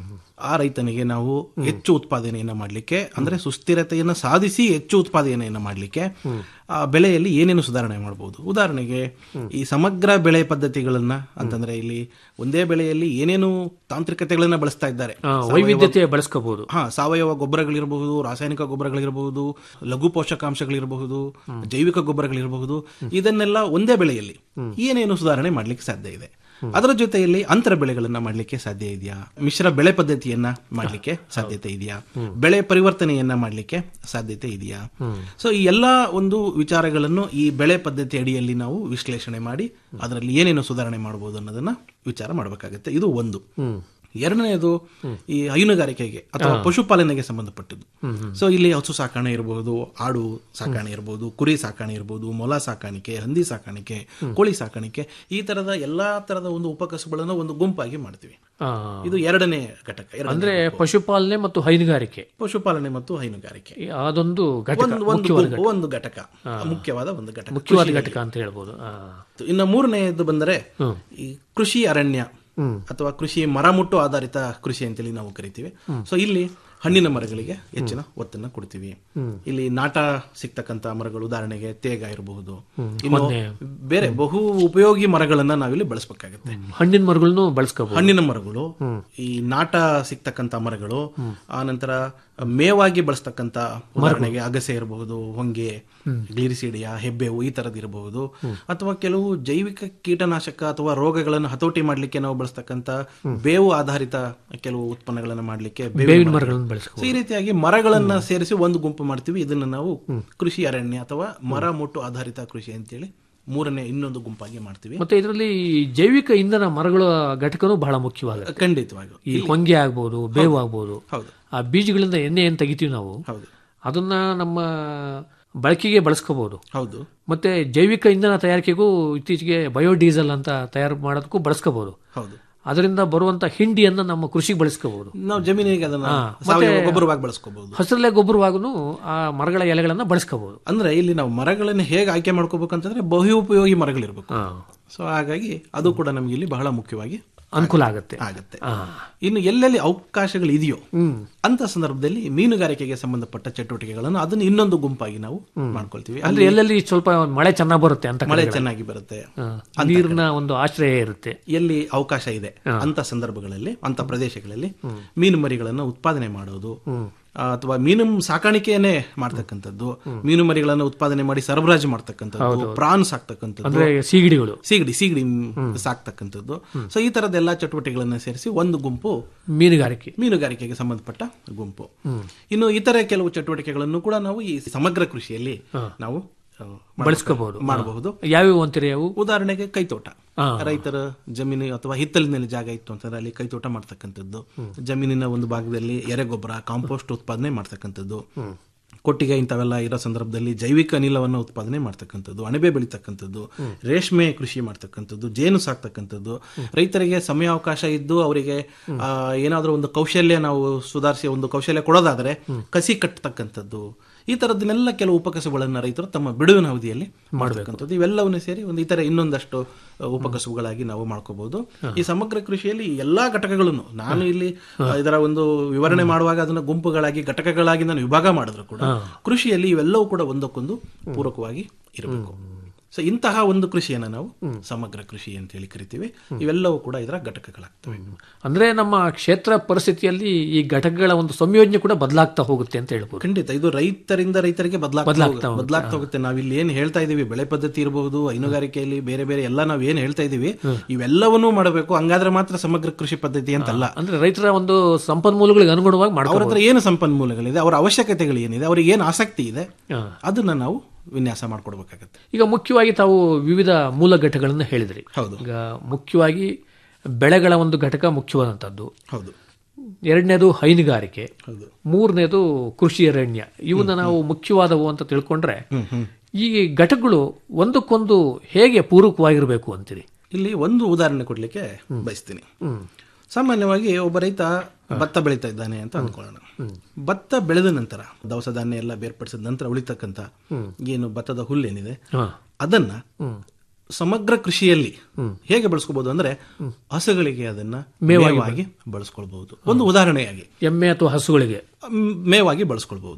ಆ ರೈತನಿಗೆ ನಾವು ಹೆಚ್ಚು ಉತ್ಪಾದನೆಯನ್ನ ಮಾಡಲಿಕ್ಕೆ ಅಂದ್ರೆ ಸುಸ್ಥಿರತೆಯನ್ನ ಸಾಧಿಸಿ ಹೆಚ್ಚು ಉತ್ಪಾದನೆಯನ್ನ ಮಾಡಲಿಕ್ಕೆ ಆ ಬೆಳೆಯಲ್ಲಿ ಏನೇನು ಸುಧಾರಣೆ ಮಾಡಬಹುದು ಉದಾಹರಣೆಗೆ ಈ ಸಮಗ್ರ ಬೆಳೆ ಪದ್ಧತಿಗಳನ್ನ ಅಂತಂದ್ರೆ ಇಲ್ಲಿ ಒಂದೇ ಬೆಳೆಯಲ್ಲಿ ಏನೇನು ತಾಂತ್ರಿಕತೆಗಳನ್ನ ಬಳಸ್ತಾ ಇದ್ದಾರೆ ವೈವಿಧ್ಯತೆ ಬಳಸ್ಕೋಬಹುದು ಹಾ ಸಾವಯವ ಗೊಬ್ಬರಗಳಿರಬಹುದು ರಾಸಾಯನಿಕ ಗೊಬ್ಬರಗಳಿರಬಹುದು ಲಘು ಪೋಷಕಾಂಶಗಳಿರಬಹುದು ಜೈವಿಕ ಗೊಬ್ಬರಗಳಿರಬಹುದು ಇದನ್ನೆಲ್ಲ ಒಂದೇ ಬೆಳೆಯಲ್ಲಿ ಏನೇನು ಸುಧಾರಣೆ ಮಾಡ್ಲಿಕ್ಕೆ ಸಾಧ್ಯ ಇದೆ ಅದರ ಜೊತೆಯಲ್ಲಿ ಅಂತರ ಬೆಳೆಗಳನ್ನ ಮಾಡ್ಲಿಕ್ಕೆ ಸಾಧ್ಯ ಇದೆಯಾ ಮಿಶ್ರ ಬೆಳೆ ಪದ್ಧತಿಯನ್ನ ಮಾಡ್ಲಿಕ್ಕೆ ಸಾಧ್ಯತೆ ಇದೆಯಾ ಬೆಳೆ ಪರಿವರ್ತನೆಯನ್ನ ಮಾಡ್ಲಿಕ್ಕೆ ಸಾಧ್ಯತೆ ಇದೆಯಾ ಸೊ ಈ ಎಲ್ಲಾ ಒಂದು ವಿಚಾರಗಳನ್ನು ಈ ಬೆಳೆ ಪದ್ಧತಿ ಅಡಿಯಲ್ಲಿ ನಾವು ವಿಶ್ಲೇಷಣೆ ಮಾಡಿ ಅದರಲ್ಲಿ ಏನೇನು ಸುಧಾರಣೆ ಮಾಡಬಹುದು ಅನ್ನೋದನ್ನ ವಿಚಾರ ಮಾಡಬೇಕಾಗುತ್ತೆ ಇದು ಒಂದು ಎರಡನೆಯದು ಈ ಹೈನುಗಾರಿಕೆಗೆ ಅಥವಾ ಪಶುಪಾಲನೆಗೆ ಸಂಬಂಧಪಟ್ಟದ್ದು ಸೊ ಇಲ್ಲಿ ಹಸು ಸಾಕಾಣೆ ಇರಬಹುದು ಆಡು ಸಾಕಾಣೆ ಇರಬಹುದು ಕುರಿ ಸಾಕಾಣೆ ಇರಬಹುದು ಮೊಲ ಸಾಕಾಣಿಕೆ ಹಂದಿ ಸಾಕಾಣಿಕೆ ಕೋಳಿ ಸಾಕಾಣಿಕೆ ಈ ತರದ ಎಲ್ಲಾ ತರದ ಒಂದು ಉಪಕಸುಗಳನ್ನು ಒಂದು ಗುಂಪಾಗಿ ಮಾಡ್ತೀವಿ ಇದು ಎರಡನೇ ಘಟಕ ಎರಡನೇ ಅಂದ್ರೆ ಪಶುಪಾಲನೆ ಮತ್ತು ಹೈನುಗಾರಿಕೆ ಪಶುಪಾಲನೆ ಮತ್ತು ಹೈನುಗಾರಿಕೆ ಈ ಅದೊಂದು ಘಟಕ ಒಂದು ಒಂದು ಗುಂಪು ಒಂದು ಘಟಕ ಮುಖ್ಯವಾದ ಒಂದು ಘಟಕ ಮುಖ್ಯವಾದ ಘಟಕ ಅಂತ ಹೇಳ್ಬೋದು ಆ. ಇನ್ನು ಮೂರನೆಯದು ಬಂದರೆ ಈ ಕೃಷಿ ಅರಣ್ಯ ಅಥವಾ ಕೃಷಿ ಮರ ಮುಟ್ಟು ಆಧಾರಿತ ಕೃಷಿ ಅಂತೇಳಿ ನಾವು ಕರಿತೀವಿ ಸೊ ಇಲ್ಲಿ ಹಣ್ಣಿನ ಮರಗಳಿಗೆ ಹೆಚ್ಚಿನ ಒತ್ತನ್ನ ಕೊಡ್ತೀವಿ ಇಲ್ಲಿ ನಾಟ ಸಿಗ್ತಕ್ಕಂತ ಮರಗಳು ಉದಾಹರಣೆಗೆ ತೇಗ ಇರಬಹುದು ಇನ್ನು ಬೇರೆ ಬಹು ಉಪಯೋಗಿ ಮರಗಳನ್ನ ನಾವಿಲ್ಲಿ ಬಳಸಬೇಕಾಗುತ್ತೆ ಹಣ್ಣಿನ ಮರಗಳನ್ನು ಬಳಸ್ಕೋಬಹುದು ಹಣ್ಣಿನ ಮರಗಳು ಈ ನಾಟ ಸಿಗ್ತಕ್ಕಂತ ಮರಗಳು ಆ ನಂತರ ಮೇವಾಗಿ ಬಳಸ್ತಕ್ಕಂತ ಉದಾಹರಣೆಗೆ ಅಗಸೆ ಇರಬಹುದು ಹೊಂಗೆ ಗ್ಲಿರಿಸಿಡಿಯ ಹೆಬ್ಬೇವು ಈ ತರದ್ ಇರಬಹುದು ಅಥವಾ ಕೆಲವು ಜೈವಿಕ ಕೀಟನಾಶಕ ಅಥವಾ ರೋಗಗಳನ್ನು ಹತೋಟಿ ಮಾಡ್ಲಿಕ್ಕೆ ನಾವು ಬಳಸ್ತಕ್ಕಂತ ಬೇವು ಆಧಾರಿತ ಕೆಲವು ಉತ್ಪನ್ನಗಳನ್ನ ಮಾಡ್ಲಿಕ್ಕೆ ಬೇವಿನ ಮರಗಳನ್ನು ಮರಗಳು. So, ಈ ರೀತಿಯಾಗಿ ಮರಗಳನ್ನ ಸೇರಿಸಿ ಒಂದು ಗುಂಪು ಮಾಡ್ತೀವಿ ಇದನ್ನ ನಾವು ಕೃಷಿ ಅರಣ್ಯ ಅಥವಾ ಮರ ಮುಟ್ಟು ಆಧಾರಿತ ಕೃಷಿ ಅಂತೇಳಿ ಮೂರನೇ ಇನ್ನೊಂದು ಗುಂಪಾಗಿ ಮಾಡ್ತೀವಿ ಮತ್ತೆ ಇದರಲ್ಲಿ ಜೈವಿಕ ಇಂಧನ ಮರಗಳ ಘಟಕನೂ ಬಹಳ ಮುಖ್ಯವಾಗುತ್ತೆ ಖಂಡಿತವಾಗಿ ಈ ಹೊಂಗೆ ಆಗ್ಬೋದು ಬೇವು ಆಗ್ಬೋದು ಹೌದು ಆ ಬೀಜಗಳಿಂದ ಎಣ್ಣೆ ಏನ್ ತೆಗಿತೀವಿ ನಾವು ಹೌದು ಅದನ್ನ ನಮ್ಮ ಬಳಕೆಗೆ ಬಳಸ್ಕೋಬಹುದು ಹೌದು ಮತ್ತೆ ಜೈವಿಕ ಇಂಧನ ತಯಾರಿಕೆಗೂ ಇತ್ತೀಚೆಗೆ ಬಯೋಡೀಸೆಲ್ ಅಂತ ತಯಾರು ಮಾಡೋದಕ್ಕೂ ಬಳಸ್ಕೋಬಹುದು ಹೌದು ಅದರಿಂದ ಬರುವಂತ ಹಿಂಡಿಯನ್ನ ನಮ್ಮ ಕೃಷಿಗೆ ಬಳಸ್ಕೋಬಹುದು ನಾವು ಜಮೀನಿಗೆ ಅದನ್ನ ಸಾವಯವ ಗೊಬ್ಬರವಾಗಿ ಬಳಸ್ಕೋಬಹುದು ಹಸಿರಲೆ ಗೊಬ್ಬರವಾಗೂ ಆ ಮರಗಳ ಎಲೆಗಳನ್ನ ಬಳಸ್ಕೋಬಹುದು ಅಂದ್ರೆ ಇಲ್ಲಿ ನಾವು ಮರಗಳನ್ನು ಹೇಗೆ ಆಯ್ಕೆ ಮಾಡ್ಕೋಬೇಕಂತಂದ್ರೆ ಬಹು ಉಪಯೋಗಿ ಮರಗಳಿರ್ಬೇಕು ಸೊ ಹಾಗಾಗಿ ಅದು ಕೂಡ ನಮ್ಗೆ ಇಲ್ಲಿ ಬಹಳ ಮುಖ್ಯವಾಗಿ ಅನುಕೂಲ ಆಗುತ್ತೆ ಆಗತ್ತೆ ಇನ್ನು ಎಲ್ಲೆಲ್ಲಿ ಅವಕಾಶಗಳು ಇದೆಯೋ ಅಂತ ಸಂದರ್ಭದಲ್ಲಿ ಮೀನುಗಾರಿಕೆಗೆ ಸಂಬಂಧಪಟ್ಟ ಚಟುವಟಿಕೆಗಳನ್ನು ಅದನ್ನ ಇನ್ನೊಂದು ಗುಂಪಾಗಿ ನಾವು ಮಾಡ್ಕೊಳ್ತೀವಿ ಅಲ್ಲಿ ಅಂದ್ರೆ ಎಲ್ಲೆಲ್ಲಿ ಸ್ವಲ್ಪ ಮಳೆ ಚೆನ್ನಾಗಿ ಬರುತ್ತೆ ಅಂತ ಮಳೆ ಚೆನ್ನಾಗಿ ಬರುತ್ತೆ ಹಾ. ನೀರಿನ ಒಂದು ಆಶ್ರಯ ಇರುತ್ತೆ ಎಲ್ಲಿ ಅವಕಾಶ ಇದೆ ಅಂತ ಸಂದರ್ಭಗಳಲ್ಲಿ ಅಂತ ಪ್ರದೇಶಗಳಲ್ಲಿ ಮೀನು ಮರಿಗಳನ್ನ ಉತ್ಪಾದನೆ ಮಾಡೋದು ಆ, ಅಥವಾ ಮೀನು ಸಾಕಾಣಿಕೆಯನ್ನೇ ಮಾಡ್ತಕ್ಕಂಥದ್ದು ಮೀನು ಮರಿಗಳನ್ನ ಉತ್ಪಾದನೆ ಮಾಡಿ ಸರಬರಾಜು ಮಾಡ್ತಕ್ಕಂಥದ್ದು ಪ್ರಾನ್ ಸಾಕ್ತಕ್ಕಂಥದ್ದು ಅಂದ್ರೆ ಸೀಗಡಿಗಳು ಸೀಗಡಿ ಸೀಗಡಿ ಸಾಕ್ತಕ್ಕಂಥದ್ದು ಸೊ ಈ ತರದ ಎಲ್ಲಾ ಚಟುವಟಿಕೆಗಳನ್ನ ಸೇರಿಸಿ ಒಂದು ಗುಂಪು ಮೀನುಗಾರಿಕೆ ಮೀನುಗಾರಿಕೆಗೆ ಸಂಬಂಧಪಟ್ಟ ಗುಂಪು ಇನ್ನು ಇತರೆ ಕೆಲವು ಚಟುವಟಿಕೆಗಳನ್ನು ಕೂಡ ನಾವು ಈ ಸಮಗ್ರ ಕೃಷಿಯಲ್ಲಿ ನಾವು ಆ, ಬಳಸ್ಕೋಬಹುದು ಮಾಡಬಹುದು ಯಾವ್ಯಾವ ಅಂತೀರಿ ಅವು ಉದಾಹರಣೆಗೆ ಕೈತೋಟ ಹಾ. ರೈತರ ಜಮೀನು ಅಥವಾ ಹಿತ್ತಲಿನಲ್ಲಿ ಜಾಗ ಇತ್ತು ಅಂತಂದ್ರೆ ಅಲ್ಲಿ ಕೈತೋಟ ಮಾಡ್ತಕ್ಕಂಥದ್ದು ಜಮೀನಿನ ಒಂದು ಭಾಗದಲ್ಲಿ ಎರೆಗೊಬ್ಬರ ಕಾಂಪೋಸ್ಟ್ ಉತ್ಪಾದನೆ ಮಾಡ್ತಕ್ಕಂಥದ್ದು ಕೊಟ್ಟಿಗೆ ಇಂಥವೆಲ್ಲ ಇರೋ ಸಂದರ್ಭದಲ್ಲಿ ಜೈವಿಕ ಅನಿಲವನ್ನು ಉತ್ಪಾದನೆ ಮಾಡ್ತಕ್ಕಂಥದ್ದು ಅಣಬೆ ಬೆಳೀತಕ್ಕಂಥದ್ದು ರೇಷ್ಮೆ ಕೃಷಿ ಮಾಡ್ತಕ್ಕಂಥದ್ದು ಜೇನು ಸಾಕ್ತಕ್ಕಂಥದ್ದು ರೈತರಿಗೆ ಸಮಯಾವಕಾಶ ಇದ್ದು ಅವರಿಗೆ ಆ, ಏನಾದ್ರೂ ಒಂದು ಕೌಶಲ್ಯ ನಾವು ಸುಧಾರಿಸಿ ಒಂದು ಕೌಶಲ್ಯ ಕೊಡೋದಾದ್ರೆ ಕಸಿ ಕಟ್ಟತಕ್ಕಂಥದ್ದು ಈ ತರದನ್ನೆಲ್ಲ ಕೆಲವು ಉಪಕಸಬುಗಳನ್ನ ರೈತರು ತಮ್ಮ ಬಿಡುವಿನ ಅವಧಿಯಲ್ಲಿ ಮಾಡ್ತಕ್ಕಂಥದ್ದು ಇವೆಲ್ಲವನ್ನು ಸೇರಿ ಒಂದು ಇತರ ಇನ್ನೊಂದಷ್ಟು ಅ, ಉಪಕಸಬುಗಳಾಗಿ ನಾವು ಮಾಡ್ಕೋಬಹುದು ಈ ಸಮಗ್ರ ಕೃಷಿಯಲ್ಲಿ ಎಲ್ಲಾ ಘಟಕಗಳನ್ನು ನಾನು ಇಲ್ಲಿ ಅ, ಇದರ ಒಂದು ವಿವರಣೆ ಮಾಡುವಾಗ ಅದನ್ನ ಗುಂಪುಗಳಾಗಿ ಘಟಕಗಳಾಗಿ ನಾನು ವಿಭಾಗ ಮಾಡಿದ್ರು ಕೂಡ ಕೃಷಿಯಲ್ಲಿ ಇವೆಲ್ಲವೂ ಕೂಡ ಒಂದಕ್ಕೊಂದು ಪೂರಕವಾಗಿ ಇರಬೇಕು ಸೊ ಇಂತಹ ಒಂದು ಕೃಷಿಯನ್ನ ನಾವು ಸಮಗ್ರ ಕೃಷಿ ಅಂತ ಹೇಳಿ ಕರಿತೀವಿ ಇವೆಲ್ಲವೂ ಕೂಡ ಇದರ ಘಟಕಗಳಾಗ್ತವೆ ಅಂದ್ರೆ ನಮ್ಮ ಕ್ಷೇತ್ರ ಪರಿಸ್ಥಿತಿಯಲ್ಲಿ ಈ ಘಟಕಗಳ ಒಂದು ಸಂಯೋಜನೆ ಕೂಡ ಬದಲಾಗ್ತಾ ಹೋಗುತ್ತೆ ಅಂತ ಹೇಳ್ಬೋದು ಖಂಡಿತ ಇದು ರೈತರಿಂದ ರೈತರಿಗೆ ಬದಲಾಗ್ತಾ ಬದಲಾಗ್ತಾ ಹೋಗುತ್ತೆ ಬದಲಾಗ್ತಾ ಹೋಗುತ್ತೆ ನಾವಿಲ್ಲಿ ಏನ್ ಹೇಳ್ತಾ ಇದೀವಿ ಬೆಳೆ ಪದ್ಧತಿ ಇರಬಹುದು ಹೈನುಗಾರಿಕೆಯಲ್ಲಿ ಬೇರೆ ಬೇರೆ ಎಲ್ಲ ನಾವ್ ಏನ್ ಹೇಳ್ತಾ ಇದೀವಿ ಇವೆಲ್ಲವನ್ನೂ ಮಾಡಬೇಕು ಹಂಗಾದ್ರೆ ಮಾತ್ರ ಸಮಗ್ರ ಕೃಷಿ ಪದ್ಧತಿ ಅಂತಲ್ಲ ಅಂದ್ರೆ ರೈತರ ಒಂದು ಸಂಪನ್ಮೂಲಗಳಿಗೆ ಅನುಗುಣವಾಗಿ ಅವ್ರ ಮಾಡ್ಕೋಬಹುದು ಹತ್ರ ಏನು ಸಂಪನ್ಮೂಲಗಳಿದೆ ಅವರ ಅವಶ್ಯಕತೆಗಳು ಏನಿದೆ ಅವ್ರಿಗೆ ಏನು ಆಸಕ್ತಿ ಇದೆ ಹಾ. ಅದನ್ನ ನಾವು ವಿನ್ಯಾಸ ಮಾಡ್ಕೊಡ್ಬೇಕಾಗತ್ತೆ ಈಗ ಮುಖ್ಯವಾಗಿ ತಾವು ವಿವಿಧ ಮೂಲ ಘಟಕಗಳನ್ನು ಹೇಳಿದ್ರಿ ಹೌದು ಈಗ ಮುಖ್ಯವಾಗಿ ಬೆಳೆಗಳ ಒಂದು ಘಟಕ ಮುಖ್ಯವಾದಂಥದ್ದು ಹೌದು ಎರಡನೇದು ಹೈನುಗಾರಿಕೆ ಹೌದು ಮೂರನೇದು ಕೃಷಿ ಅರಣ್ಯ ಇವನ್ನ ನಾವು ಮುಖ್ಯವಾದವು ಅಂತ ತಿಳ್ಕೊಂಡ್ರೆ ಈ ಘಟಕಗಳು ಒಂದಕ್ಕೊಂದು ಹೇಗೆ ಪೂರಕವಾಗಿರಬೇಕು ಅಂತೀರಿ ಇಲ್ಲಿ ಒಂದು ಉದಾಹರಣೆ ಕೊಡ್ಲಿಕ್ಕೆ ಬಯಸ್ತೀನಿ ಸಾಮಾನ್ಯವಾಗಿ ಒಬ್ಬ ರೈತ ಭತ್ತ ಬೆಳೀತಾ ಇದ್ದಾನೆ ಅಂತ ಅನ್ಕೊಳ್ಳೋಣ ಭತ್ತ ಬೆಳೆದ ನಂತರ ದವಸ ಧಾನ್ಯ ಎಲ್ಲ ಬೇರ್ಪಡಿಸಿದ ನಂತರ ಉಳಿತಕ್ಕಂತ ಏನು ಭತ್ತದ ಹುಲ್ಲೇನಿದೆ ಹಾ. ಅದನ್ನ ಸಮಗ್ರ ಕೃಷಿಯಲ್ಲಿ ಹೇಗೆ ಬಳಸ್ಕೋಬಹುದು ಅಂದ್ರೆ ಹಸುಗಳಿಗೆ ಅದನ್ನ ಮೇವಾಗಿ ಬಳಸ್ಕೊಳ್ಬಹುದು ಒಂದು ಉದಾಹರಣೆಯಾಗಿ ಎಮ್ಮೆ ಅಥವಾ ಹಸುಗಳಿಗೆ ಮ್, ಮೇವಾಗಿ ಬಳಸ್ಕೊಳ್ಬಹುದು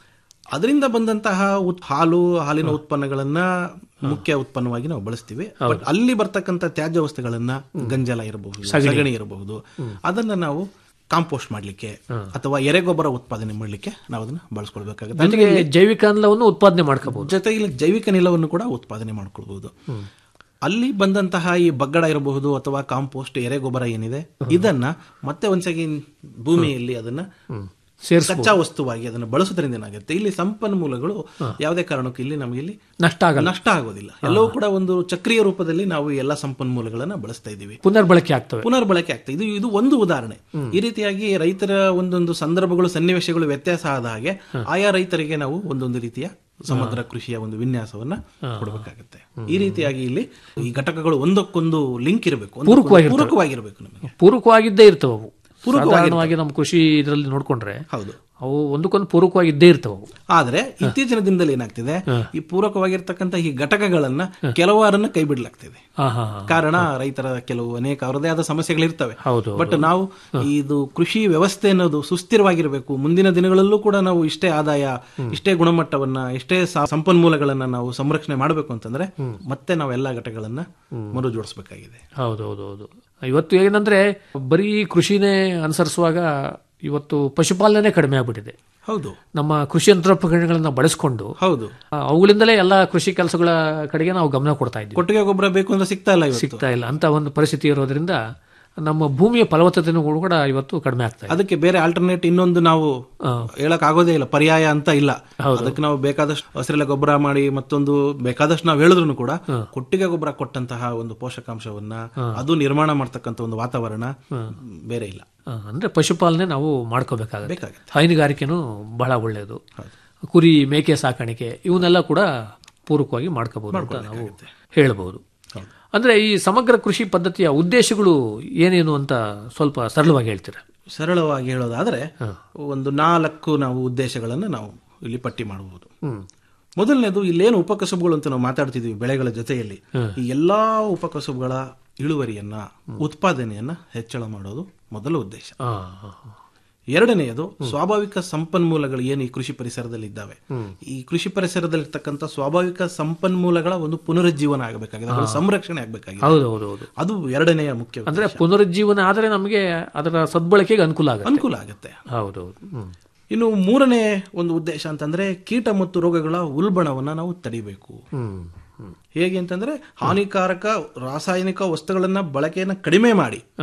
ಅದರಿಂದ ಬಂದಂತಹ ಉತ್- ಹಾಲು ಹಾಲಿನ ಉತ್ಪನ್ನಗಳನ್ನ ಮುಖ್ಯ ಉತ್ಪನ್ನವಾಗಿ ನಾವು ಬಳಸ್ತೀವಿ ಬಟ್ ಅಲ್ಲಿ ಬರ್ತಕ್ಕಂಥ ತ್ಯಾಜ್ಯ ವಸ್ತುಗಳನ್ನ ಗಂಜಲ ಇರಬಹುದು ಸಗಣಿ ಇರಬಹುದು ಅದನ್ನ ನಾವು ಕಾಂಪೋಸ್ಟ್ ಮಾಡ್ಲಿಕ್ಕೆ ಅಥವಾ ಎರೆಗೊಬ್ಬರ ಉತ್ಪಾದನೆ ಮಾಡ್ಲಿಕ್ಕೆ ನಾವು ಅದನ್ನ ಬಳಸ್ಕೊಳ್ಬೇಕಾಗುತ್ತೆ ಜೊತೆಗೆ ಜೈವಿಕ ಅನಿಲವನ್ನು ಉತ್ಪಾದನೆ ಮಾಡ್ಕೋಬಹುದು ಜೊತೆಗೆ ಜೈವಿಕ ನಿಲವನ್ನು ಕೂಡ ಉತ್ಪಾದನೆ ಮಾಡ್ಕೊಳ್ಬಹುದು ಅಲ್ಲಿ ಬಂದಂತಹ ಈ ಬಗ್ಗಡ ಇರಬಹುದು ಅಥವಾ ಕಾಂಪೋಸ್ಟ್ ಎರೆಗೊಬ್ಬರ ಏನಿದೆ ಇದನ್ನ ಮತ್ತೆ ಒಂದ್ಸಗಿ ಭೂಮಿಯಲ್ಲಿ ಅದನ್ನ ಸೇರಿಸ ಕಚ್ಚಾ ವಸ್ತುವಾಗಿ ಅದನ್ನು ಬಳಸೋದ್ರಿಂದ ಏನಾಗುತ್ತೆ ಇಲ್ಲಿ ಸಂಪನ್ಮೂಲಗಳು ಯಾವುದೇ ಕಾರಣಕ್ಕೂ ಇಲ್ಲಿ ನಮಗೆ ಇಲ್ಲಿ ನಷ್ಟ ಆಗಲ್ಲ ನಷ್ಟ ಆಗೋದಿಲ್ಲ ಎಲ್ಲವೂ ಕೂಡ ಒಂದು ಚಕ್ರೀಯ ರೂಪದಲ್ಲಿ ನಾವು ಎಲ್ಲ ಸಂಪನ್ಮೂಲಗಳನ್ನ ಬಳಸ್ತಾ ಇದ್ದೀವಿ ಪುನರ್ಬಳಕೆ ಆಗ್ತವೆ ಪುನರ್ಬಳಕೆ ಆಗ್ತದೆ ಇದು ಇದು ಒಂದು ಉದಾಹರಣೆ ಈ ರೀತಿಯಾಗಿ ರೈತರ ಒಂದೊಂದು ಸಂದರ್ಭಗಳು ಸನ್ನಿವೇಶಗಳು ವ್ಯತ್ಯಾಸ ಆದ ಹಾಗೆ ಆಯಾ ರೈತರಿಗೆ ನಾವು ಒಂದೊಂದು ರೀತಿಯ ಸಮಗ್ರ ಕೃಷಿಯ ಒಂದು ವಿನ್ಯಾಸವನ್ನ ಕೊಡಬೇಕಾಗುತ್ತೆ ಈ ರೀತಿಯಾಗಿ ಇಲ್ಲಿ ಈ ಘಟಕಗಳು ಒಂದಕ್ಕೊಂದು ಲಿಂಕ್ ಇರಬೇಕು ಪೂರಕವಾಗಿರ್ತವೆ. ಪೂರಕವಾಗಿರಬೇಕು ನಮಗೆ ಪೂರಕವಾಗಿದ್ದೇ ಇರ್ತವೆ ಅವು ಸಾಧಾರಣವಾಗಿ ನಮ್ಮ ಕೃಷಿ ಇದರಲ್ಲಿ ನೋಡ್ಕೊಂಡ್ರೆ ಹೌದು ಅವು ಒಂದಕ್ಕೊಂದು ಪೂರಕವಾಗಿದ್ದೇ ಇರ್ತವೆ ಅವು ಆದ್ರೆ ಇತ್ತೀಚಿನ ದಿನದಲ್ಲಿ ಏನಾಗ್ತಿದೆ ಈ ಪೂರಕವಾಗಿರ್ತಕ್ಕಂಥ ಈ ಘಟಕಗಳನ್ನ ಕೆಲವಾರನ್ನ ಕೈ ಬಿಡ್ಲಾಗ್ತಿದೆ ಹಾ ಹಾ ಹಾ. ಕಾರಣ ರೈತರ ಕೆಲವು ಅನೇಕ ಅವರದೇ ಆದ ಸಮಸ್ಯೆಗಳಿರ್ತವೆ ಹೌದು ಬಟ್ ನಾವು ಇದು ಕೃಷಿ ವ್ಯವಸ್ಥೆ ಅನ್ನೋದು ಸುಸ್ಥಿರವಾಗಿರಬೇಕು ಮುಂದಿನ ದಿನಗಳಲ್ಲೂ ಕೂಡ ನಾವು ಇಷ್ಟೇ ಆದಾಯ ಇಷ್ಟೇ ಗುಣಮಟ್ಟವನ್ನ ಇಷ್ಟೇ ಸಾ- ಸಂಪನ್ಮೂಲಗಳನ್ನ ನಾವು ಸಂರಕ್ಷಣೆ ಮಾಡಬೇಕು ಅಂತಂದ್ರೆ ಮತ್ತೆ ನಾವು ಎಲ್ಲಾ ಘಟಕಗಳನ್ನ ಮರುಜೋಡಿಸಬೇಕಾಗಿದೆ ಹೌದು ಹೌದು ಹೌದು ಇವತ್ತು ಏನಂದ್ರೆ ಬರೀ ಕೃಷಿನೇ ಅನುಸರಿಸುವಾಗ ಇವತ್ತು ಪಶುಪಾಲನೆ ಕಡಿಮೆ ಆಗ್ಬಿಟ್ಟಿದೆ ಹೌದು ನಮ್ಮ ಕೃಷಿ ಯಂತ್ರೋಪಕರಣಗಳನ್ನ ಬಳಸ್ಕೊಂಡು ಹೌದು ಆ, ಅವುಗಳಿಂದಲೇ ಎಲ್ಲ ಕೃಷಿ ಕೆಲಸಗಳ ಕಡೆಗೆ ನಾವು ಗಮನ ಕೊಡ್ತಾ ಇದ್ದೀವಿ ಕೊಟ್ಟಿಗೆ ಗೊಬ್ಬರ ಬೇಕು ಅಂದ್ರೆ ಸಿಗ್ತಾ ಇಲ್ಲ ಇವತ್ತು ಸಿಗ್ತಾ ಇಲ್ಲ ಅಂತ ಒಂದು ಪರಿಸ್ಥಿತಿ ಇರೋದ್ರಿಂದ ನಮ್ಮ ಭೂಮಿಯ ಫಲವತ್ತತೆನೂ ಕೂಡ ಇವತ್ತು ಕಡಿಮೆ ಆಗ್ತಾ ಇದೆ ಅದಕ್ಕೆ ಬೇರೆ ಆಲ್ಟರ್ನೇಟ್ ಇನ್ನೊಂದು ನಾವು ಹೇಳಕ್ ಆಗೋದೇ ಇಲ್ಲ ಪರ್ಯಾಯ ಅಂತ ಇಲ್ಲ ಅದಕ್ಕೆ ನಾವು ಬೇಕಾದಷ್ಟು ಹಸಿರೆಲೆ ಗೊಬ್ಬರ ಮಾಡಿ ಮತ್ತೊಂದು ಬೇಕಾದಷ್ಟು ನಾವು ಹೇಳಿದ್ರು ಕೂಡ ಕೊಟ್ಟಿಗೆ ಗೊಬ್ಬರ ಕೊಟ್ಟಂತಹ ಒಂದು ಪೋಷಕಾಂಶವನ್ನ ಅದು ನಿರ್ಮಾಣ ಮಾಡ್ತಕ್ಕಂಥ ಒಂದು ವಾತಾವರಣ ಬೇರೆ ಇಲ್ಲ ಆ, ಅಂದ್ರೆ ಪಶುಪಾಲನೆ ನಾವು ಮಾಡ್ಕೋಬೇಕಾಗುತ್ತೆ ಬೇಕಾಗುತ್ತೆ. ಹೈನುಗಾರಿಕೆನೂ ಬಹಳ ಒಳ್ಳೆಯದು ಕುರಿ ಮೇಕೆ ಸಾಕಾಣಿಕೆ ಇವನ್ನೆಲ್ಲ ಕೂಡ ಪೂರಕವಾಗಿ ಮಾಡ್ಕೋಬಹುದು ಅಂತ ನಾವು ಹೇಳಬಹುದು ಅಂದ್ರೆ ಈ ಸಮಗ್ರ ಕೃಷಿ ಪದ್ಧತಿಯ ಉದ್ದೇಶಗಳು ಏನೇನು ಅಂತ ಸ್ವಲ್ಪ ಸರಳವಾಗಿ ಹೇಳ್ತೀರಾ ಸರಳವಾಗಿ ಹೇಳೋದಾದ್ರೆ ಒಂದು ನಾಲ್ಕು ನಾವು ಉದ್ದೇಶಗಳನ್ನು ನಾವು ಇಲ್ಲಿ ಪಟ್ಟಿ ಮಾಡಬಹುದು ಮೊದಲನೇದು ಇಲ್ಲೇನು ಉಪಕಸಬುಗಳು ಅಂತ ನಾವು ಮಾತಾಡ್ತಿದೀವಿ ಬೆಳೆಗಳ ಜೊತೆಯಲ್ಲಿ ಈ ಎಲ್ಲಾ ಉಪಕಸಬುಗಳ ಇಳುವರಿಯನ್ನ ಉತ್ಪಾದನೆಯನ್ನ ಹೆಚ್ಚಳ ಮಾಡೋದು ಮೊದಲ ಉದ್ದೇಶ ಆ, ಆ, ಆ. ಎರಡನೆಯದು ಸ್ವಾಭಾವಿಕ ಸಂಪನ್ಮೂಲಗಳು ಏನು ಈ ಕೃಷಿ ಪರಿಸರದಲ್ಲಿ ಇದ್ದಾವೆ ಈ ಕೃಷಿ ಪರಿಸರದಲ್ಲಿರ್ತಕ್ಕಂಥ ಸ್ವಾಭಾವಿಕ ಸಂಪನ್ಮೂಲಗಳ ಒಂದು ಪುನರುಜ್ಜೀವನ ಆಗಬೇಕಾಗಿದೆ ಅವುಗಳ ಸಂರಕ್ಷಣೆ ಆಗಬೇಕಾಗಿದೆ ಹೌದು ಹೌದು ಹೌದು ಅದು ಎರಡನೆಯ ಮುಖ್ಯ ಉದ್ದೇಶ. ಅಂದ್ರೆ ಪುನರುಜ್ಜೀವನ ಆದರೆ ನಮಗೆ ಅದರ ಸದ್ಬಳಕೆಗೆ ಅನುಕೂಲ ಆಗುತ್ತೆ ಅನುಕೂಲ ಆಗುತ್ತೆ ಹೌದೌದು ಹ್ಮ್ ಇನ್ನು ಮೂರನೇ ಒಂದು ಉದ್ದೇಶ ಅಂತಂದ್ರೆ ಕೀಟ ಮತ್ತು ರೋಗಗಳ ಉಲ್ಬಣವನ್ನ ನಾವು ತಡಿಬೇಕು ಹ್ಮ್ ಹ್ಮ್ ಹೇಗೆ ಅಂತಂದ್ರೆ ಹಾನಿಕಾರಕ ರಾಸಾಯನಿಕ ವಸ್ತುಗಳನ್ನ ಬಳಕೆಯನ್ನ ಕಡಿಮೆ ಮಾಡಿ ಆ,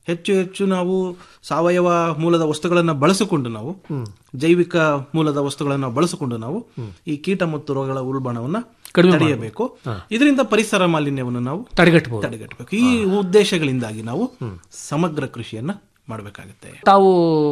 ಹೆಚ್ಚು ಹೆಚ್ಚು ನಾವು ಸಾವಯವ ಮೂಲದ ವಸ್ತುಗಳನ್ನು ಬಳಸಿಕೊಂಡು ನಾವು ಜೈವಿಕ ಮೂಲದ ವಸ್ತುಗಳನ್ನು ಬಳಸಿಕೊಂಡು ನಾವು ಈ ಕೀಟ ಮತ್ತು ರೋಗಗಳ ಉಲ್ಬಣವನ್ನ ಕಡಿಮೆ ತಡೆಯಬೇಕು ಇದರಿಂದ ಪರಿಸರ ಮಾಲಿನ್ಯವನ್ನು ನಾವು ತಡೆಗಟ್ಟಬಹುದು ತಡೆಗಟ್ಟಬೇಕು ಈ ಉದ್ದೇಶಗಳಿಂದಾಗಿ ನಾವು ಸಮಗ್ರ ಕೃಷಿಯನ್ನ ಮಾಡಬೇಕಾಗುತ್ತೆ ತಾವು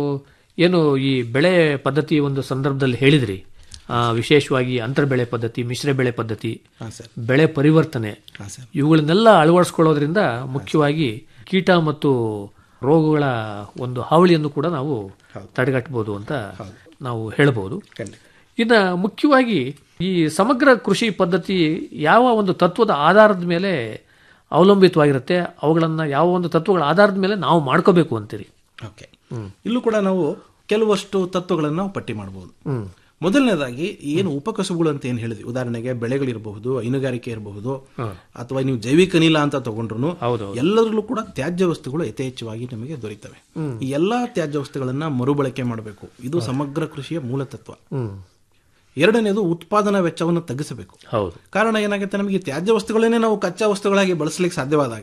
ಏನು ಈ ಬೆಳೆ ಪದ್ಧತಿ ಒಂದು ಸಂದರ್ಭದಲ್ಲಿ ಹೇಳಿದ್ರಿ ಆ, ವಿಶೇಷವಾಗಿ ಅಂತರ ಬೆಳೆ ಪದ್ಧತಿ ಮಿಶ್ರ ಬೆಳೆ ಪದ್ಧತಿ ಹಾ ಸರ್ ಬೆಳೆ ಪರಿವರ್ತನೆ ಹಾ ಸರ್ ಇವುಗಳನ್ನೆಲ್ಲ ಅಳವಡಿಸ್ಕೊಳ್ಳೋದ್ರಿಂದ ಮುಖ್ಯವಾಗಿ ಕೀಟ ಮತ್ತು ರೋಗಗಳ ಒಂದು ಹಾವಳಿಯನ್ನು ಕೂಡ ನಾವು ತಡೆಗಟ್ಟಬಹುದು ಅಂತ ನಾವು ಹೇಳಬಹುದು ಖಂಡಿತ ಇನ್ನು ಮುಖ್ಯವಾಗಿ ಈ ಸಮಗ್ರ ಕೃಷಿ ಪದ್ಧತಿ ಯಾವ ಒಂದು ತತ್ವದ ಆಧಾರದ ಮೇಲೆ ಅವಲಂಬಿತವಾಗಿರುತ್ತೆ ಅವುಗಳನ್ನು ಯಾವ ಒಂದು ತತ್ವಗಳ ಆಧಾರದ ಮೇಲೆ ನಾವು ಮಾಡ್ಕೋಬೇಕು ಅಂತೀರಿ ಓಕೆ ಇಲ್ಲೂ ಕೂಡ ನಾವು ಕೆಲವಷ್ಟು ತತ್ವಗಳನ್ನು ನಾವು ಪಟ್ಟಿ ಮಾಡಬಹುದು ಮೊದಲನೇದಾಗಿ ಏನು ಉಪಕಸುಬುಗಳು ಅಂತ ಏನು ಹೇಳಿದ್ವಿ ಉದಾಹರಣೆಗೆ ಬೆಳೆಗಳಿರಬಹುದು ಹೈನುಗಾರಿಕೆ ಇರಬಹುದು ಅಥವಾ ನೀವು ಜೈವಿಕ ಅನಿಲ ಅಂತ ತಗೊಂಡ್ರು ಎಲ್ಲದರಲ್ಲೂ ಕೂಡ ತ್ಯಾಜ್ಯ ವಸ್ತುಗಳು ಯಥೇಚ್ಛವಾಗಿ ನಮಗೆ ದೊರೀತವೆ ಈ ಎಲ್ಲಾ ತ್ಯಾಜ್ಯ ವಸ್ತುಗಳನ್ನ ಮರುಬಳಕೆ ಮಾಡಬೇಕು ಇದು ಸಮಗ್ರ ಕೃಷಿಯ ಮೂಲ ತತ್ವ ಎರಡನೇದು ಉತ್ಪಾದನಾ ವೆಚ್ಚವನ್ನು ತಗ್ಗಿಸಬೇಕು ಹೌದು ಕಾರಣ ಏನಾಗುತ್ತೆ ನಮಗೆ ತ್ಯಾಜ್ಯ ವಸ್ತುಗಳನ್ನೇ ನಾವು ಕಚ್ಚಾ ವಸ್ತುಗಳಾಗಿ ಬಳಸಲಿಕ್ಕೆ ಸಾಧ್ಯವಾದಾಗ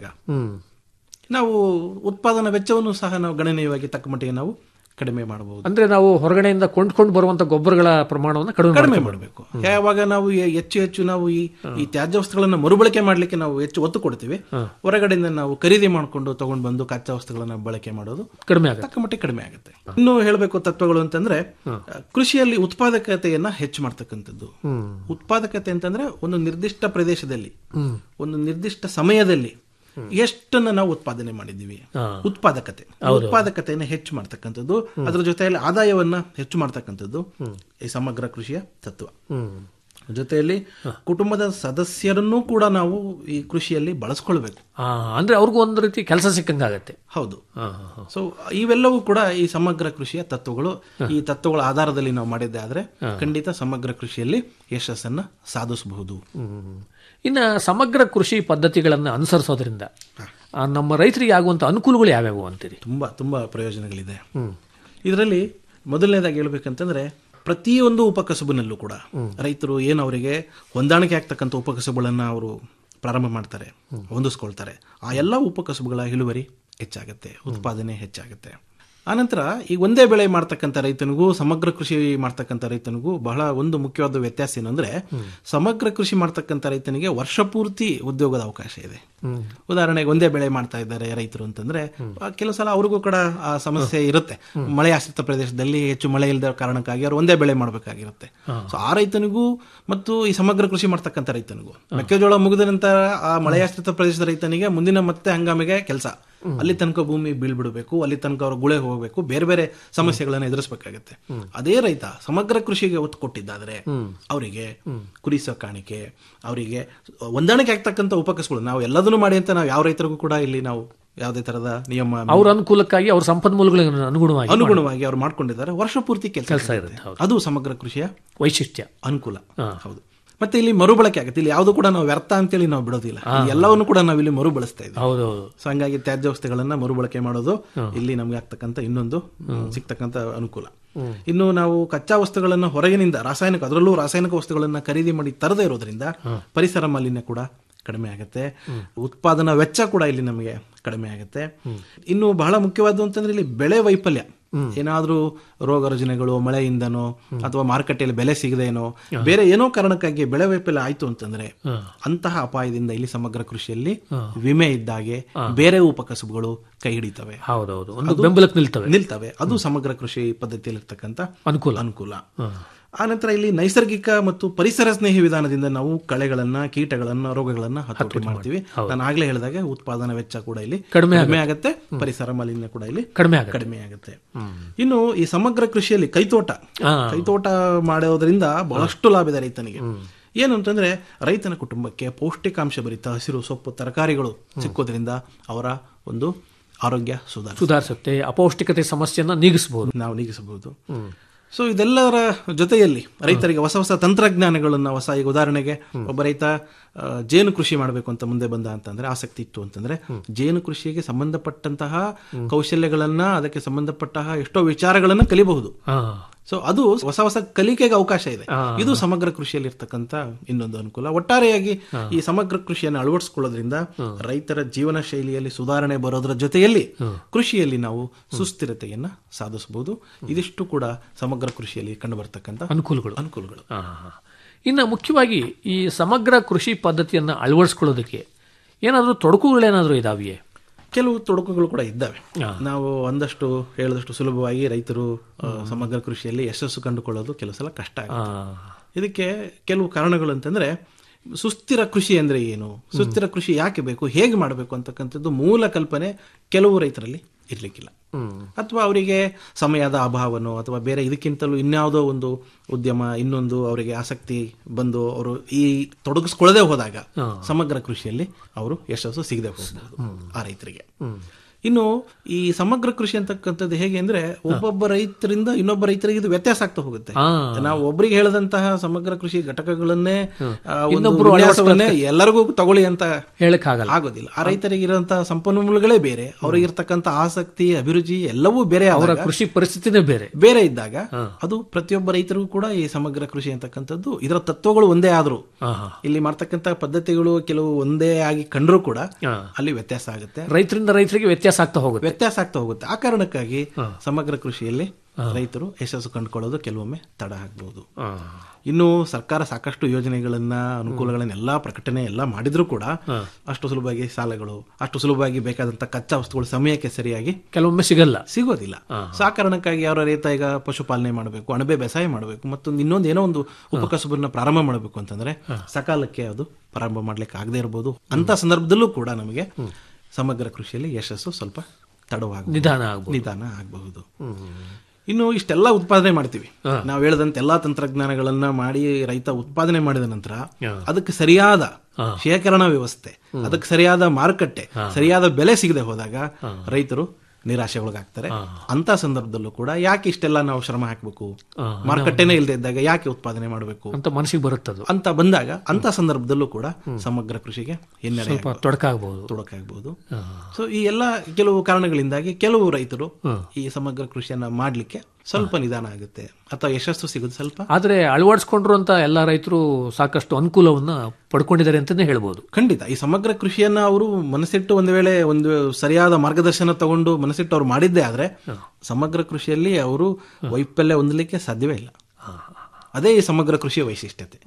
ನಾವು ಉತ್ಪಾದನಾ ವೆಚ್ಚವನ್ನು ಸಹ ನಾವು ಗಣನೀಯವಾಗಿ ತಕ್ಕ ಮಟ್ಟಿಗೆ ನಾವು ಕಡಿಮೆ ಮಾಡಬಹುದು ಅಂದ್ರೆ ನಾವು ಹೊರಗಡೆಯಿಂದ ಕೊಂಡ್ಕೊಂಡು ಬರುವಂತ ಗೊಬ್ಬರಗಳ ಪ್ರಮಾಣವನ್ನು ಕಡಿಮೆ ಕಡಿಮೆ ಮಾಡ್ಕೊಬೇಕು. ಮಾಡಬೇಕು ಯಾವಾಗ ನಾವು ಈ ಹೆಚ್ಚು ಹೆಚ್ಚು ನಾವು ಈ ಈ ತ್ಯಾಜ್ಯ ವಸ್ತುಗಳನ್ನ ಮರುಬಳಕೆ ಮಾಡ್ಲಿಕ್ಕೆ ನಾವು ಹೆಚ್ಚು ಒತ್ತು ಕೊಡ್ತೀವಿ ಹೊರಗಡೆಯಿಂದ ನಾವು ಖರೀದಿ ಮಾಡಿಕೊಂಡು ತಗೊಂಡ್ ಬಂದು ಕಚ್ಚಾ ವಸ್ತುಗಳನ್ನ ಬಳಕೆ ಮಾಡೋದು ಕಡಿಮೆ ಆಗುತ್ತೆ ತಕ್ಕ ಮಟ್ಟಿಗೆ ಕಡಿಮೆ ಆಗುತ್ತೆ ಇನ್ನು ಹೇಳಬೇಕು ತತ್ವಗಳು ಅಂತಂದ್ರೆ ಕೃಷಿಯಲ್ಲಿ ಉತ್ಪಾದಕತೆಯನ್ನ ಹೆಚ್ಚು ಮಾಡ್ತಕ್ಕಂಥದ್ದು ಉತ್ಪಾದಕತೆ ಅಂತಂದ್ರೆ ಒಂದು ನಿರ್ದಿಷ್ಟ ಪ್ರದೇಶದಲ್ಲಿ ಒಂದು ನಿರ್ದಿಷ್ಟ ಸಮಯದಲ್ಲಿ ಎಷ್ಟನ್ನ ನಾವು ಉತ್ಪಾದನೆ ಮಾಡಿದ್ದೀವಿ ಉತ್ಪಾದಕತೆ ಉತ್ಪಾದಕತೆಯನ್ನು ಹೆಚ್ಚು ಮಾಡ್ತಕ್ಕಂಥದ್ದು ಅದರ ಜೊತೆಯಲ್ಲಿ ಆದಾಯವನ್ನ ಹೆಚ್ಚು ಮಾಡ್ತಕ್ಕಂಥದ್ದು ಈ ಸಮಗ್ರ ಕೃಷಿಯ ತತ್ವ ಜೊತೆಯಲ್ಲಿ ಕುಟುಂಬದ ಸದಸ್ಯರನ್ನೂ ಕೂಡ ನಾವು ಈ ಕೃಷಿಯಲ್ಲಿ ಬಳಸ್ಕೊಳ್ಬೇಕು ಆ, ಅಂದ್ರೆ ಅವ್ರಿಗೂ ಒಂದು ರೀತಿ ಕೆಲಸ ಸಿಕ್ಕಂಗಾಗತ್ತೆ ಹೌದು ಹಾ, ಹಾ, ಹಾ. ಸೊ ಇವೆಲ್ಲವೂ ಕೂಡ ಈ ಸಮಗ್ರ ಕೃಷಿಯ ತತ್ವಗಳು ಈ ತತ್ವಗಳ ಆಧಾರದಲ್ಲಿ ನಾವು ಮಾಡಿದ್ದೆ ಆದ್ರೆ ಖಂಡಿತ ಸಮಗ್ರ ಕೃಷಿಯಲ್ಲಿ ಯಶಸ್ಸನ್ನ ಸಾಧಿಸಬಹುದು ಹ್ಮ್. ಇನ್ನ ಸಮಗ್ರ ಕೃಷಿ ಪದ್ಧತಿಗಳನ್ನು ಅನುಸರಿಸೋದ್ರಿಂದ ಆ, ನಮ್ಮ ರೈತರಿಗೆ ಆಗುವಂತ ಅನುಕೂಲಗಳು ಯಾವ್ಯಾವು ಅಂತೀರಿ ತುಂಬಾ ತುಂಬಾ ಪ್ರಯೋಜನಗಳಿದೆ ಇದರಲ್ಲಿ ಮೊದಲನೇದಾಗಿ ಹೇಳ್ಬೇಕಂತಂದ್ರೆ ಪ್ರತಿಯೊಂದು ಉಪಕಸಬಿನಲ್ಲೂ ಕೂಡ ರೈತರು ಏನು ಅವರಿಗೆ ಹೊಂದಾಣಿಕೆ ಆಗ್ತಕ್ಕಂಥ ಉಪಕಸಬುಗಳನ್ನ ಅವರು ಪ್ರಾರಂಭ ಮಾಡ್ತಾರೆ ಹೊಂದಿಸ್ಕೊಳ್ತಾರೆ ಆ ಎಲ್ಲ ಉಪಕಸಬುಗಳ ಇಳುವರಿ ಹೆಚ್ಚಾಗುತ್ತೆ ಉತ್ಪಾದನೆ ಹೆಚ್ಚಾಗುತ್ತೆ ಆನಂತರ ಈಗ ಒಂದೇ ಬೆಳೆ ಮಾಡ್ತಕ್ಕಂಥ ರೈತನಿಗೂ ಸಮಗ್ರ ಕೃಷಿ ಮಾಡ್ತಕ್ಕಂಥ ರೈತನಿಗೂ ಬಹಳ ಒಂದು ಮುಖ್ಯವಾದ ವ್ಯತ್ಯಾಸ ಏನಂದ್ರೆ ಸಮಗ್ರ ಕೃಷಿ ಮಾಡ್ತಕ್ಕಂಥ ರೈತನಿಗೆ ವರ್ಷ ಪೂರ್ತಿ ಉದ್ಯೋಗದ ಅವಕಾಶ ಇದೆ ಉದಾಹರಣೆಗೆ ಒಂದೇ ಬೆಳೆ ಮಾಡ್ತಾ ಇದ್ದಾರೆ ರೈತರು ಅಂತಂದ್ರೆ ಆ, ಕೆಲವು ಸಲ ಅವ್ರಿಗೂ ಕೂಡ ಆ ಸಮಸ್ಯೆ ಇರುತ್ತೆ ಮಳೆ ಆಶ್ರಿತ ಪ್ರದೇಶದಲ್ಲಿ ಹೆಚ್ಚು ಮಳೆ ಇಲ್ಲದ ಕಾರಣಕ್ಕಾಗಿ ಅವರು ಒಂದೇ ಬೆಳೆ ಮಾಡಬೇಕಾಗಿರುತ್ತೆ ಸೊ ಆ ರೈತನಿಗೂ ಮತ್ತು ಈ ಸಮಗ್ರ ಕೃಷಿ ಮಾಡ್ತಕ್ಕಂಥ ರೈತನಿಗೂ ಮೆಕ್ಕೆಜೋಳ ಮುಗಿದ ನಂತರ ಆ ಮಳೆ ಆಶ್ರಿತ ಪ್ರದೇಶದ ರೈತನಿಗೆ ಮುಂದಿನ ಮತ್ತೆ ಹಂಗಾಮಿಗೆ ಕೆಲಸ ಅಲ್ಲಿ ತನಕ ಭೂಮಿ ಬೀಳ್ಬಿಡಬೇಕು ಅಲ್ಲಿ ತನಕ ಅವ್ರ ಗುಳೆ ಹೋಗಬೇಕು ಬೇರೆ ಬೇರೆ ಸಮಸ್ಯೆಗಳನ್ನು ಎದುರಿಸಬೇಕಾಗತ್ತೆ ಅದೇ ರೈತ ಸಮಗ್ರ ಕೃಷಿಗೆ ಒತ್ತು ಕೊಟ್ಟಿದ್ದಾದ್ರೆ ಅವರಿಗೆ ಕುರಿ ಸಾಕಾಣಿಕೆ ಅವರಿಗೆ ಹೊಂದಾಣಿಕೆ ಆಗ್ತಕ್ಕಂಥ ಉಪಕಸಗಳು ನಾವು ಎಲ್ಲದನ್ನು ಮಾಡಿ ಅಂತ ನಾವು ಯಾವ ರೈತರಿಗೂ ಕೂಡ ಇಲ್ಲಿ ನಾವು ಯಾವುದೇ ತರದ ನಿಯಮ ಅವ್ರ ಅನುಕೂಲಕ್ಕಾಗಿ ಅವ್ರ ಸಂಪನ್ಮೂಲಗಳಿಗೆ ಅನುಗುಣವಾಗಿ ಅನುಗುಣವಾಗಿ ಅವ್ರು ಮಾಡ್ಕೊಂಡಿದ್ದಾರೆ ವರ್ಷ ಪೂರ್ತಿ ಕೆಲಸ ಕೆಲಸ ಇರುತ್ತೆ ಹೌದು. ಅದು ಸಮಗ್ರ ಕೃಷಿಯ ವೈಶಿಷ್ಟ್ಯ ಅನುಕೂಲ ಹೌದು ಮತ್ತೆ ಇಲ್ಲಿ ಮರುಬಳಕೆ ಆಗುತ್ತೆ ಇಲ್ಲಿ ಯಾವುದು ಕೂಡ ನಾವು ವ್ಯರ್ಥ ಅಂತೇಳಿ ನಾವು ಬಿಡೋದಿಲ್ಲ ಈ ಎಲ್ಲವನ್ನು ಕೂಡ ನಾವು ಇಲ್ಲಿ ಮರುಬಳಸ್ತಾ ಇದ್ದೀವಿ ಹೌದೌದು ಸೊ ಹಂಗಾಗಿ ತ್ಯಾಜ್ಯ ವಸ್ತುಗಳನ್ನ ಮರುಬಳಕೆ ಮಾಡೋದು ಇಲ್ಲಿ ನಮ್ಗೆ ಆಗ್ತಕ್ಕಂಥ ಇನ್ನೊಂದು ಸಿಗ್ತಕ್ಕಂಥ ಅನುಕೂಲ ಇನ್ನು ನಾವು ಕಚ್ಚಾ ವಸ್ತುಗಳನ್ನ ಹೊರಗಿನಿಂದ ರಾಸಾಯನಿಕ ಅದರಲ್ಲೂ ರಾಸಾಯನಿಕ ವಸ್ತುಗಳನ್ನ ಖರೀದಿ ಮಾಡಿ ತರದೇ ಇರೋದ್ರಿಂದ ಪರಿಸರ ಮಾಲಿನ್ಯ ಕೂಡ ಕಡಿಮೆ ಆಗುತ್ತೆ ಉತ್ಪಾದನಾ ವೆಚ್ಚ ಕೂಡ ಇಲ್ಲಿ ನಮಗೆ ಕಡಿಮೆ ಆಗುತ್ತೆ ಇನ್ನು ಬಹಳ ಮುಖ್ಯವಾದ್ದು ಅಂತಂದ್ರೆ ಇಲ್ಲಿ ಬೆಳೆ ವೈಫಲ್ಯ ಏನಾದ್ರೂ ರೋಗ ರುಜಿನಗಳು ಮಳೆಯಿಂದನೋ ಅಥವಾ ಮಾರುಕಟ್ಟೆಯಲ್ಲಿ ಬೆಲೆ ಸಿಗದೇನೋ ಬೇರೆ ಏನೋ ಕಾರಣಕ್ಕಾಗಿ ಬೆಳೆ ವೈಫಲ್ಯ ಆಯ್ತು ಅಂತಂದ್ರೆ ಅಂತಹ ಅಪಾಯದಿಂದ ಇಲ್ಲಿ ಸಮಗ್ರ ಕೃಷಿಯಲ್ಲಿ ವಿಮೆ ಇದ್ದಾಗೆ ಬೇರೆ ಉಪಕಸಬುಗಳು ಕೈ ಹಿಡಿತವೆ ಹೌದೌದು ಒಂದು ಬೆಂಬಲಕ್ಕೆ ನಿಲ್ತವೆ ನಿಲ್ತವೆ ಅದು ಸಮಗ್ರ ಕೃಷಿ ಪದ್ಧತಿಯಲ್ಲಿ ಇರ್ತಕ್ಕಂಥ ಅನುಕೂಲ ಅನುಕೂಲ ಆನಂತರ ಇಲ್ಲಿ ನೈಸರ್ಗಿಕ ಮತ್ತು ಪರಿಸರ ಸ್ನೇಹಿ ವಿಧಾನದಿಂದ ನಾವು ಕಳೆಗಳನ್ನ ಕೀಟಗಳನ್ನ ರೋಗಗಳನ್ನ ಹತೋಟಿ ಮಾಡ್ತೀವಿ ನಾನು ಆಗ್ಲೇ ಹೇಳಿದಾಗ ಉತ್ಪಾದನಾ ವೆಚ್ಚ ಕೂಡ ಇಲ್ಲಿ ಕಡಿಮೆ ಕಡಿಮೆ ಆಗುತ್ತೆ ಪರಿಸರ ಮಾಲಿನ್ಯ ಕೂಡ ಇಲ್ಲಿ ಕಡಿಮೆ ಆಗುತ್ತೆ ಕಡಿಮೆ ಆಗುತ್ತೆ ಇನ್ನು ಈ ಸಮಗ್ರ ಕೃಷಿಯಲ್ಲಿ ಕೈತೋಟ ಹಾ. ಕೈತೋಟ ಮಾಡೋದ್ರಿಂದ ಬಹಳಷ್ಟು ಲಾಭ ಇದೆ ರೈತನಿಗೆ ಏನು ಅಂತಂದ್ರೆ ರೈತನ ಕುಟುಂಬಕ್ಕೆ ಪೌಷ್ಟಿಕಾಂಶ ಭರಿತ ಹಸಿರು ಸೊಪ್ಪು ತರಕಾರಿಗಳು ಸಿಕ್ಕೋದ್ರಿಂದ ಅವರ ಒಂದು ಆರೋಗ್ಯ ಸುಧಾರ ಸುಧಾರಿಸುತ್ತೆ ಅಪೌಷ್ಟಿಕತೆ ಸಮಸ್ಯೆಯನ್ನ ನೀಗಿಸಬಹುದು ನಾವು ನೀಗಿಸಬಹುದು ಸೊ ಇದೆಲ್ಲರ ಜೊತೆಯಲ್ಲಿ ರೈತರಿಗೆ ಹೊಸ ಹೊಸ ತಂತ್ರಜ್ಞಾನಗಳನ್ನ ಹೊಸ ಈಗ ಉದಾಹರಣೆಗೆ ಒಬ್ಬ ರೈತ ಆ, ಜೇನು ಕೃಷಿ ಮಾಡಬೇಕು ಅಂತ ಮುಂದೆ ಬಂದ ಅಂತಂದ್ರೆ ಆಸಕ್ತಿ ಇತ್ತು ಅಂತಂದ್ರೆ ಜೇನು ಕೃಷಿಗೆ ಸಂಬಂಧಪಟ್ಟಂತಹ ಕೌಶಲ್ಯಗಳನ್ನ ಅದಕ್ಕೆ ಸಂಬಂಧಪಟ್ಟಂತಹ ಎಷ್ಟೋ ವಿಚಾರಗಳನ್ನ ಕಲಿಬಹುದು ಹಾ ಸೊ ಅದು ಹೊಸ ಹೊಸ ಕಲಿಕೆಗೆ ಅವಕಾಶ ಇದೆ ಇದು ಸಮಗ್ರ ಕೃಷಿಯಲ್ಲಿ ಇರ್ತಕ್ಕಂಥ ಇನ್ನೊಂದು ಅನುಕೂಲ ಒಟ್ಟಾರೆಯಾಗಿ ಈ ಸಮಗ್ರ ಕೃಷಿಯನ್ನು ಅಳವಡಿಸಿಕೊಳ್ಳೋದ್ರಿಂದ ರೈತರ ಜೀವನ ಶೈಲಿಯಲ್ಲಿ ಸುಧಾರಣೆ ಬರೋದ್ರ ಜೊತೆಯಲ್ಲಿ ಕೃಷಿಯಲ್ಲಿ ನಾವು ಸುಸ್ಥಿರತೆಯನ್ನ ಸಾಧಿಸಬಹುದು ಇದಿಷ್ಟು ಕೂಡ ಸಮಗ್ರ ಕೃಷಿಯಲ್ಲಿ ಕಂಡು ಬರ್ತಕ್ಕಂಥ ಅನುಕೂಲಗಳು ಅನುಕೂಲಗಳು ಆ, ಇನ್ನು ಮುಖ್ಯವಾಗಿ ಈ ಸಮಗ್ರ ಕೃಷಿ ಪದ್ಧತಿಯನ್ನು ಅಳವಡಿಸ್ಕೊಳ್ಳೋದಕ್ಕೆ ಏನಾದರೂ ತೊಡಕುಗಳೇನಾದರೂ ಇದಾವೆಯೇ ಕೆಲವು ತೊಡಕುಗಳು ಕೂಡ ಇದ್ದಾವೆ ನಾವು ಒಂದಷ್ಟು ಹೇಳಿದಷ್ಟು ಸುಲಭವಾಗಿ ರೈತರು ಆ, ಸಮಗ್ರ ಕೃಷಿಯಲ್ಲಿ ಯಶಸ್ಸು ಕಂಡುಕೊಳ್ಳೋದು ಕೆಲವು ಸಲ ಕಷ್ಟ ಆಗುತ್ತೆ ಇದಕ್ಕೆ ಕೆಲವು ಕಾರಣಗಳು ಅಂತಂದ್ರೆ ಸುಸ್ಥಿರ ಕೃಷಿ ಅಂದ್ರೆ ಏನು ಸುಸ್ಥಿರ ಕೃಷಿ ಯಾಕೆ ಬೇಕು ಹೇಗೆ ಮಾಡಬೇಕು ಅಂತಕ್ಕಂಥದ್ದು ಮೂಲ ಕಲ್ಪನೆ ಕೆಲವು ರೈತರಲ್ಲಿ ಇರ್ಲಿಕ್ಕಿಲ್ಲ ಅಥವಾ ಅವರಿಗೆ ಸಮಯದ ಅಭಾವನೋ ಅಥವಾ ಬೇರೆ ಇದಕ್ಕಿಂತಲೂ ಇನ್ಯಾವುದೋ ಒಂದು ಉದ್ಯಮ ಇನ್ನೊಂದು ಅವರಿಗೆ ಆಸಕ್ತಿ ಬಂದು ಅವರು ಈ ತೊಡಗಿಸ್ಕೊಳ್ಳದೆ ಹೋದಾಗ ಸಮಗ್ರ ಕೃಷಿಯಲ್ಲಿ ಅವರು ಯಶಸ್ಸು ಸಿಗದೆ ಹೋಗ್ಬೋದು ಆ ರೈತರಿಗೆ ಇನ್ನು ಈ ಸಮಗ್ರ ಕೃಷಿ ಅಂತಕ್ಕಂಥದ್ದು ಹೇಗೆ ಅಂದ್ರೆ ಒಬ್ಬೊಬ್ಬ ರೈತರಿಂದ ಇನ್ನೊಬ್ಬ ರೈತರಿಗೆ ಇದು ವ್ಯತ್ಯಾಸ ಆಗ್ತಾ ಹೋಗುತ್ತೆ ನಾವು ಒಬ್ಬರಿಗೆ ಹೇಳದಂತಹ ಸಮಗ್ರ ಕೃಷಿ ಘಟಕಗಳನ್ನೇ ಆ, ಒಂದು ಇನ್ನೊಬ್ರು ವಿನ್ಯಾಸವನ್ನೇ ಎಲ್ಲರಿಗೂ ತಗೊಳ್ಳಿ ಅಂತ ಹೇಳಕ್ಕಾಗಲ್ಲ ಆಗೋದಿಲ್ಲ ಆ ರೈತರಿಗೆ ಇರುವಂತಹ ಸಂಪನ್ಮೂಲಗಳೇ ಬೇರೆ ಅವರಿಗಿರ್ತಕ್ಕಂಥ ಆಸಕ್ತಿ ಅಭಿರುಚಿ ಎಲ್ಲವೂ ಬೇರೆ ಅವರ ಆದಾಗ ಕೃಷಿ ಪರಿಸ್ಥಿತಿನೇ ಬೇರೆ ಬೇರೆ ಇದ್ದಾಗ ಅದು ಪ್ರತಿಯೊಬ್ಬ ರೈತರಿಗೂ ಕೂಡ ಈ ಸಮಗ್ರ ಕೃಷಿ ಅಂತಕ್ಕಂಥದ್ದು ಇದರ ತತ್ವಗಳು ಒಂದೇ ಆದ್ರೂ ಇಲ್ಲಿ ಮಾಡ್ತಕ್ಕಂಥ ಪದ್ಧತಿಗಳು ಕೆಲವು ಒಂದೇ ಆಗಿ ಕಂಡ್ರೂ ಕೂಡ ಅಲ್ಲಿ ವ್ಯತ್ಯಾಸ ಆಗುತ್ತೆ ರೈತರಿಂದ ರೈತರಿಗೆ ವ್ಯತ್ಯಾಸ ಆಗ್ತಾ ಹೋಗುತ್ತೆ ವ್ಯತ್ಯಾಸ ಆಗ್ತಾ ಹೋಗುತ್ತೆ ಆ ಕಾರಣಕ್ಕಾಗಿ ಸಮಗ್ರ ಕೃಷಿಯಲ್ಲಿ ರೈತರು ಯಶಸ್ಸು ಕಂಡುಕೊಳ್ಳೋದು ಕೆಲವೊಮ್ಮೆ ತಡ ಆಗ್ಬಹುದು ಇನ್ನು ಸರ್ಕಾರ ಸಾಕಷ್ಟು ಯೋಜನೆಗಳನ್ನ ಅನುಕೂಲಗಳನ್ನೆಲ್ಲ ಪ್ರಕಟಣೆ ಎಲ್ಲ ಮಾಡಿದ್ರು ಕೂಡ ಅಷ್ಟು ಸುಲಭವಾಗಿ ಸಾಲಗಳು ಅಷ್ಟು ಸುಲಭವಾಗಿ ಬೇಕಾದಂತ ಕಚ್ಚಾ ವಸ್ತುಗಳು ಸಮಯಕ್ಕೆ ಸರಿಯಾಗಿ ಕೆಲವೊಮ್ಮೆ ಸಿಗಲ್ಲ ಸಿಗೋದಿಲ್ಲ ಸೊ ಆ ಕಾರಣಕ್ಕಾಗಿ ಅವರ ರೈತ ಈಗ ಪಶುಪಾಲನೆ ಮಾಡಬೇಕು ಅಣಬೆ ಬೇಸಾಯ ಮಾಡಬೇಕು ಮತ್ತೊಂದು ಇನ್ನೊಂದು ಏನೋ ಒಂದು ಉಪಕಸಬನ್ನ ಪ್ರಾರಂಭ ಮಾಡಬೇಕು ಅಂತಂದ್ರೆ ಸಕಾಲಕ್ಕೆ ಅದು ಪ್ರಾರಂಭ ಮಾಡ್ಲಿಕ್ಕೆ ಆಗದೆ ಇರಬಹುದು ಅಂತ ಸಂದರ್ಭದಲ್ಲೂ ಕೂಡ ನಮಗೆ ಸಮಗ್ರ ಕೃಷಿಯಲ್ಲಿ ಯಶಸ್ಸು ಸ್ವಲ್ಪ ತಡವಾಗಬಹುದು ನಿಧಾನ ಆಗ್ಬೋದು ನಿಧಾನ ಆಗಬಹುದು ಇನ್ನು ಇಷ್ಟೆಲ್ಲ ಉತ್ಪಾದನೆ ಮಾಡ್ತೀವಿ ನಾವು ಹೇಳಿದಂತ ಎಲ್ಲಾ ತಂತ್ರಜ್ಞಾನಗಳನ್ನ ಮಾಡಿ ರೈತ ಉತ್ಪಾದನೆ ಮಾಡಿದ ನಂತರ ಅದಕ್ಕೆ ಸರಿಯಾದ ಶೇಖರಣಾ ವ್ಯವಸ್ಥೆ ಅದಕ್ಕೆ ಸರಿಯಾದ ಮಾರುಕಟ್ಟೆ ಸರಿಯಾದ ಬೆಲೆ ಸಿಗದೆ ಹೋದಾಗ ರೈತರು ನಿರಾಶೆ ಒಳಗಾಗ್ತಾರೆ ಅಂತ ಸಂದರ್ಭದಲ್ಲೂ ಕೂಡ ಯಾಕೆ ಇಷ್ಟೆಲ್ಲ ನಾವು ಶ್ರಮ ಹಾಕಬೇಕು ಮಾರುಕಟ್ಟೆನೇ ಇಲ್ಲದೆ ಇದ್ದಾಗ ಯಾಕೆ ಉತ್ಪಾದನೆ ಮಾಡಬೇಕು ಅಂತ ಮನಸ್ಸಿಗೆ ಬರುತ್ತದು ಅಂತ ಬಂದಾಗ ಅಂತ ಸಂದರ್ಭದಲ್ಲೂ ಕೂಡ ಸಮಗ್ರ ಕೃಷಿಗೆ ಹಿನ್ನಡೆ ಸ್ವಲ್ಪ ತೊಡಕ ಆಗ್ಬೋದು ತೊಡಕಾಗಬಹುದು ಸೊ ಈ ಎಲ್ಲ ಕೆಲವು ಕಾರಣಗಳಿಂದಾಗಿ ಕೆಲವು ರೈತರು ಈ ಸಮಗ್ರ ಕೃಷಿಯನ್ನ ಮಾಡ್ಲಿಕ್ಕೆ ಸ್ವಲ್ಪ ನಿಧಾನ ಆಗುತ್ತೆ ಅಥವಾ ಯಶಸ್ಸು ಸಿಗೋದು ಸ್ವಲ್ಪ ಆದ್ರೆ ಅಳವಡಿಸ್ಕೊಂಡ್ರು ಅಂತ ಎಲ್ಲ ರೈತರು ಸಾಕಷ್ಟು ಅನುಕೂಲವನ್ನ ಪಡ್ಕೊಂಡಿದ್ದಾರೆ ಅಂತಾನೆ ಹೇಳ್ಬೋದು ಖಂಡಿತ ಈ ಸಮಗ್ರ ಕೃಷಿಯನ್ನ ಅವರು ಮನಸ್ಸಿಟ್ಟು ಒಂದು ವೇಳೆ ಒಂದು ಸರಿಯಾದ ಮಾರ್ಗದರ್ಶನ ತಗೊಂಡು ಮನಸ್ಸಿಟ್ಟು ಅವ್ರು ಮಾಡಿದ್ದೇ ಆದ್ರೆ ಸಮಗ್ರ ಕೃಷಿಯಲ್ಲಿ ಅವರು ವೈಫಲ್ಯ ಹೊಂದಲಿಕ್ಕೆ ಸಾಧ್ಯವೇ ಇಲ್ಲ ಅದೇ ಈ ಸಮಗ್ರ ಕೃಷಿಯ ವೈಶಿಷ್ಟ್ಯತೆ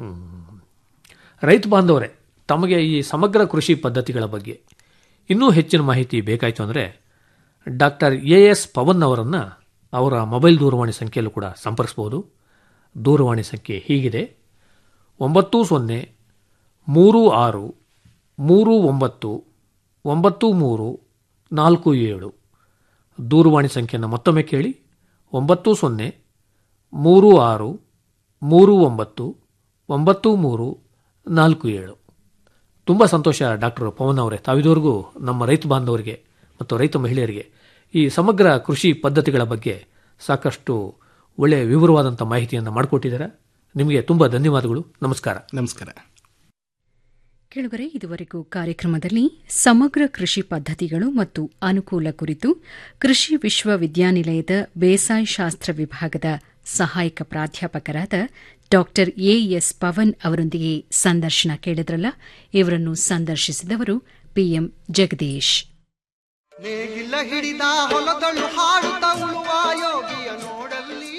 ರೈತ ಬಾಂಧವರೇ ತಮಗೆ ಈ ಸಮಗ್ರ ಕೃಷಿ ಪದ್ಧತಿಗಳ ಬಗ್ಗೆ ಇನ್ನೂ ಹೆಚ್ಚಿನ ಮಾಹಿತಿ ಬೇಕಾಯಿತು ಅಂದರೆ ಡಾಕ್ಟರ್ ಎ ಎಸ್ ಪವನ್ ಅವರನ್ನು ಅವರ ಮೊಬೈಲ್ ದೂರವಾಣಿ ಸಂಖ್ಯೆಯಲ್ಲೂ ಕೂಡ ಸಂಪರ್ಕಿಸಬಹುದು ದೂರವಾಣಿ ಸಂಖ್ಯೆ ಹೀಗಿದೆ ಒಂಬತ್ತು ಸೊನ್ನೆ ಮೂರು ಆರು ಮೂರು ಒಂಬತ್ತು ಒಂಬತ್ತು ಮೂರು ನಾಲ್ಕು ಏಳು ದೂರವಾಣಿ ಸಂಖ್ಯೆಯನ್ನು ಮತ್ತೊಮ್ಮೆ ಕೇಳಿ ಒಂಬತ್ತು ಸೊನ್ನೆ ಮೂರು ಆರು ಮೂರು ಒಂಬತ್ತು ಒಂಬತ್ತು ಮೂರು ನಾಲ್ಕು ಏಳು ತುಂಬ ಸಂತೋಷ ಡಾಕ್ಟರ್ ಪವನ್ ಅವರೇ ತಾವಿದವರೆಗೂ ನಮ್ಮ ರೈತ ಬಾಂಧವರಿಗೆ ಮತ್ತು ರೈತ ಮಹಿಳೆಯರಿಗೆ ಈ ಸಮಗ್ರ ಕೃಷಿ ಪದ್ಧತಿಗಳ ಬಗ್ಗೆ ಸಾಕಷ್ಟು ಒಳ್ಳೆಯ ವಿವರವಾದಂಥ ಮಾಹಿತಿಯನ್ನು ಮಾಡಿಕೊಟ್ಟಿದ್ದಾರೆ ನಿಮಗೆ ತುಂಬ ಧನ್ಯವಾದಗಳು ನಮಸ್ಕಾರ ನಮಸ್ಕಾರ ಕೆಳಗರೆ ಇದುವರೆಗೂ ಕಾರ್ಯಕ್ರಮದಲ್ಲಿ ಸಮಗ್ರ ಕೃಷಿ ಪದ್ಧತಿಗಳು ಮತ್ತು ಅನುಕೂಲ ಕುರಿತು ಕೃಷಿ ವಿಶ್ವವಿದ್ಯಾನಿಲಯದ ಬೇಸಾಯ ಶಾಸ್ತ್ರ ವಿಭಾಗದ ಸಹಾಯಕ ಪ್ರಾಧ್ಯಾಪಕರಾದ ಡಾ ಎಎಸ್ ಪವನ್ ಅವರೊಂದಿಗೆ ಸಂದರ್ಶನ ಕೇಳಿದ್ರಲ್ಲ ಇವರನ್ನು ಸಂದರ್ಶಿಸಿದವರು ಪಿಎಂ ಜಗದೀಶ್ ನೇಗಿಲ ಹಿಡಿದ ಹೊಲದಳು ಹಾಡುತ್ತ ಉಳುವ ಯೋಗಿಯ ನೋಡಲ್ಲಿ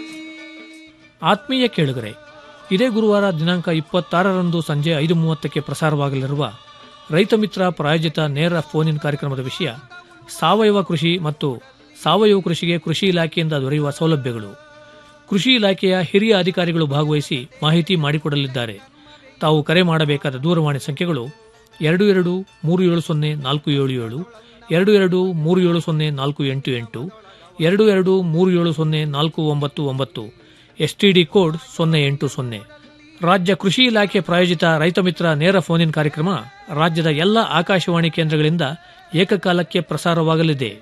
ಆತ್ಮೀಯ ಕೇಳುಗರೆ ಇದೇ ಗುರುವಾರ ದಿನಾಂಕ ಇಪ್ಪತ್ತಾರರಂದು ಸಂಜೆ ಐದು ಮೂವತ್ತಕ್ಕೆ ಪ್ರಸಾರವಾಗಲಿರುವ ರೈತ ಮಿತ್ರ ಪ್ರಾಯೋಜಿತ ನೇರ ಫೋನ್ ಇನ್ ಕಾರ್ಯಕ್ರಮದ ವಿಷಯ ಸಾವಯವ ಕೃಷಿ ಮತ್ತು ಸಾವಯವ ಕೃಷಿಗೆ ಕೃಷಿ ಇಲಾಖೆಯಿಂದ ದೊರೆಯುವ ಸೌಲಭ್ಯಗಳು ಕೃಷಿ ಇಲಾಖೆಯ ಹಿರಿಯ ಅಧಿಕಾರಿಗಳು ಭಾಗವಹಿಸಿ ಮಾಹಿತಿ ಮಾಡಿಕೊಡಲಿದ್ದಾರೆ ತಾವು ಕರೆ ಮಾಡಬೇಕಾದ ದೂರವಾಣಿ ಸಂಖ್ಯೆಗಳು ಎರಡು ಎರಡು ಮೂರು ಏಳು ಸೊನ್ನೆ ನಾಲ್ಕು ಏಳು ಏಳು ಎರಡು ಎರಡು ಮೂರು ಏಳು ಸೊನ್ನೆ ನಾಲ್ಕು ಎಂಟು ಎಂಟು ಎರಡು ಎರಡು ಮೂರು ಏಳು ಸೊನ್ನೆ ನಾಲ್ಕು ಒಂಬತ್ತು ಒಂಬತ್ತು ಎಸ್ಟಿಡಿ ಕೋಡ್ ಸೊನ್ನೆ ಎಂಟು ಸೊನ್ನೆ ರಾಜ್ಯ ಕೃಷಿ ಇಲಾಖೆ ಪ್ರಾಯೋಜಿತ ರೈತ ಮಿತ್ರ ನೇರ ಫೋನ್ ಇನ್ ಕಾರ್ಯಕ್ರಮ ರಾಜ್ಯದ ಎಲ್ಲ ಆಕಾಶವಾಣಿ ಕೇಂದ್ರಗಳಿಂದ ಏಕಕಾಲಕ್ಕೆ ಪ್ರಸಾರವಾಗಲಿದೆ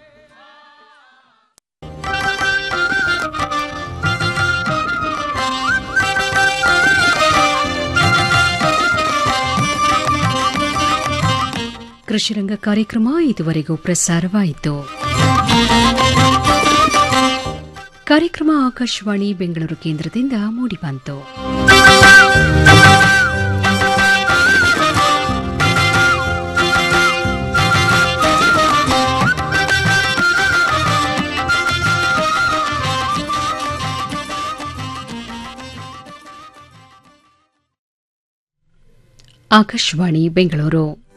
ಕೃಷಿರಂಗ ಕಾರ್ಯಕ್ರಮ ಇದುವರೆಗೂ ಪ್ರಸಾರವಾಯಿತು ಕಾರ್ಯಕ್ರಮ ಆಕಾಶವಾಣಿ ಬೆಂಗಳೂರು ಕೇಂದ್ರದಿಂದ ಮೂಡಿಬಂತು ಆಕಾಶವಾಣಿ ಬೆಂಗಳೂರು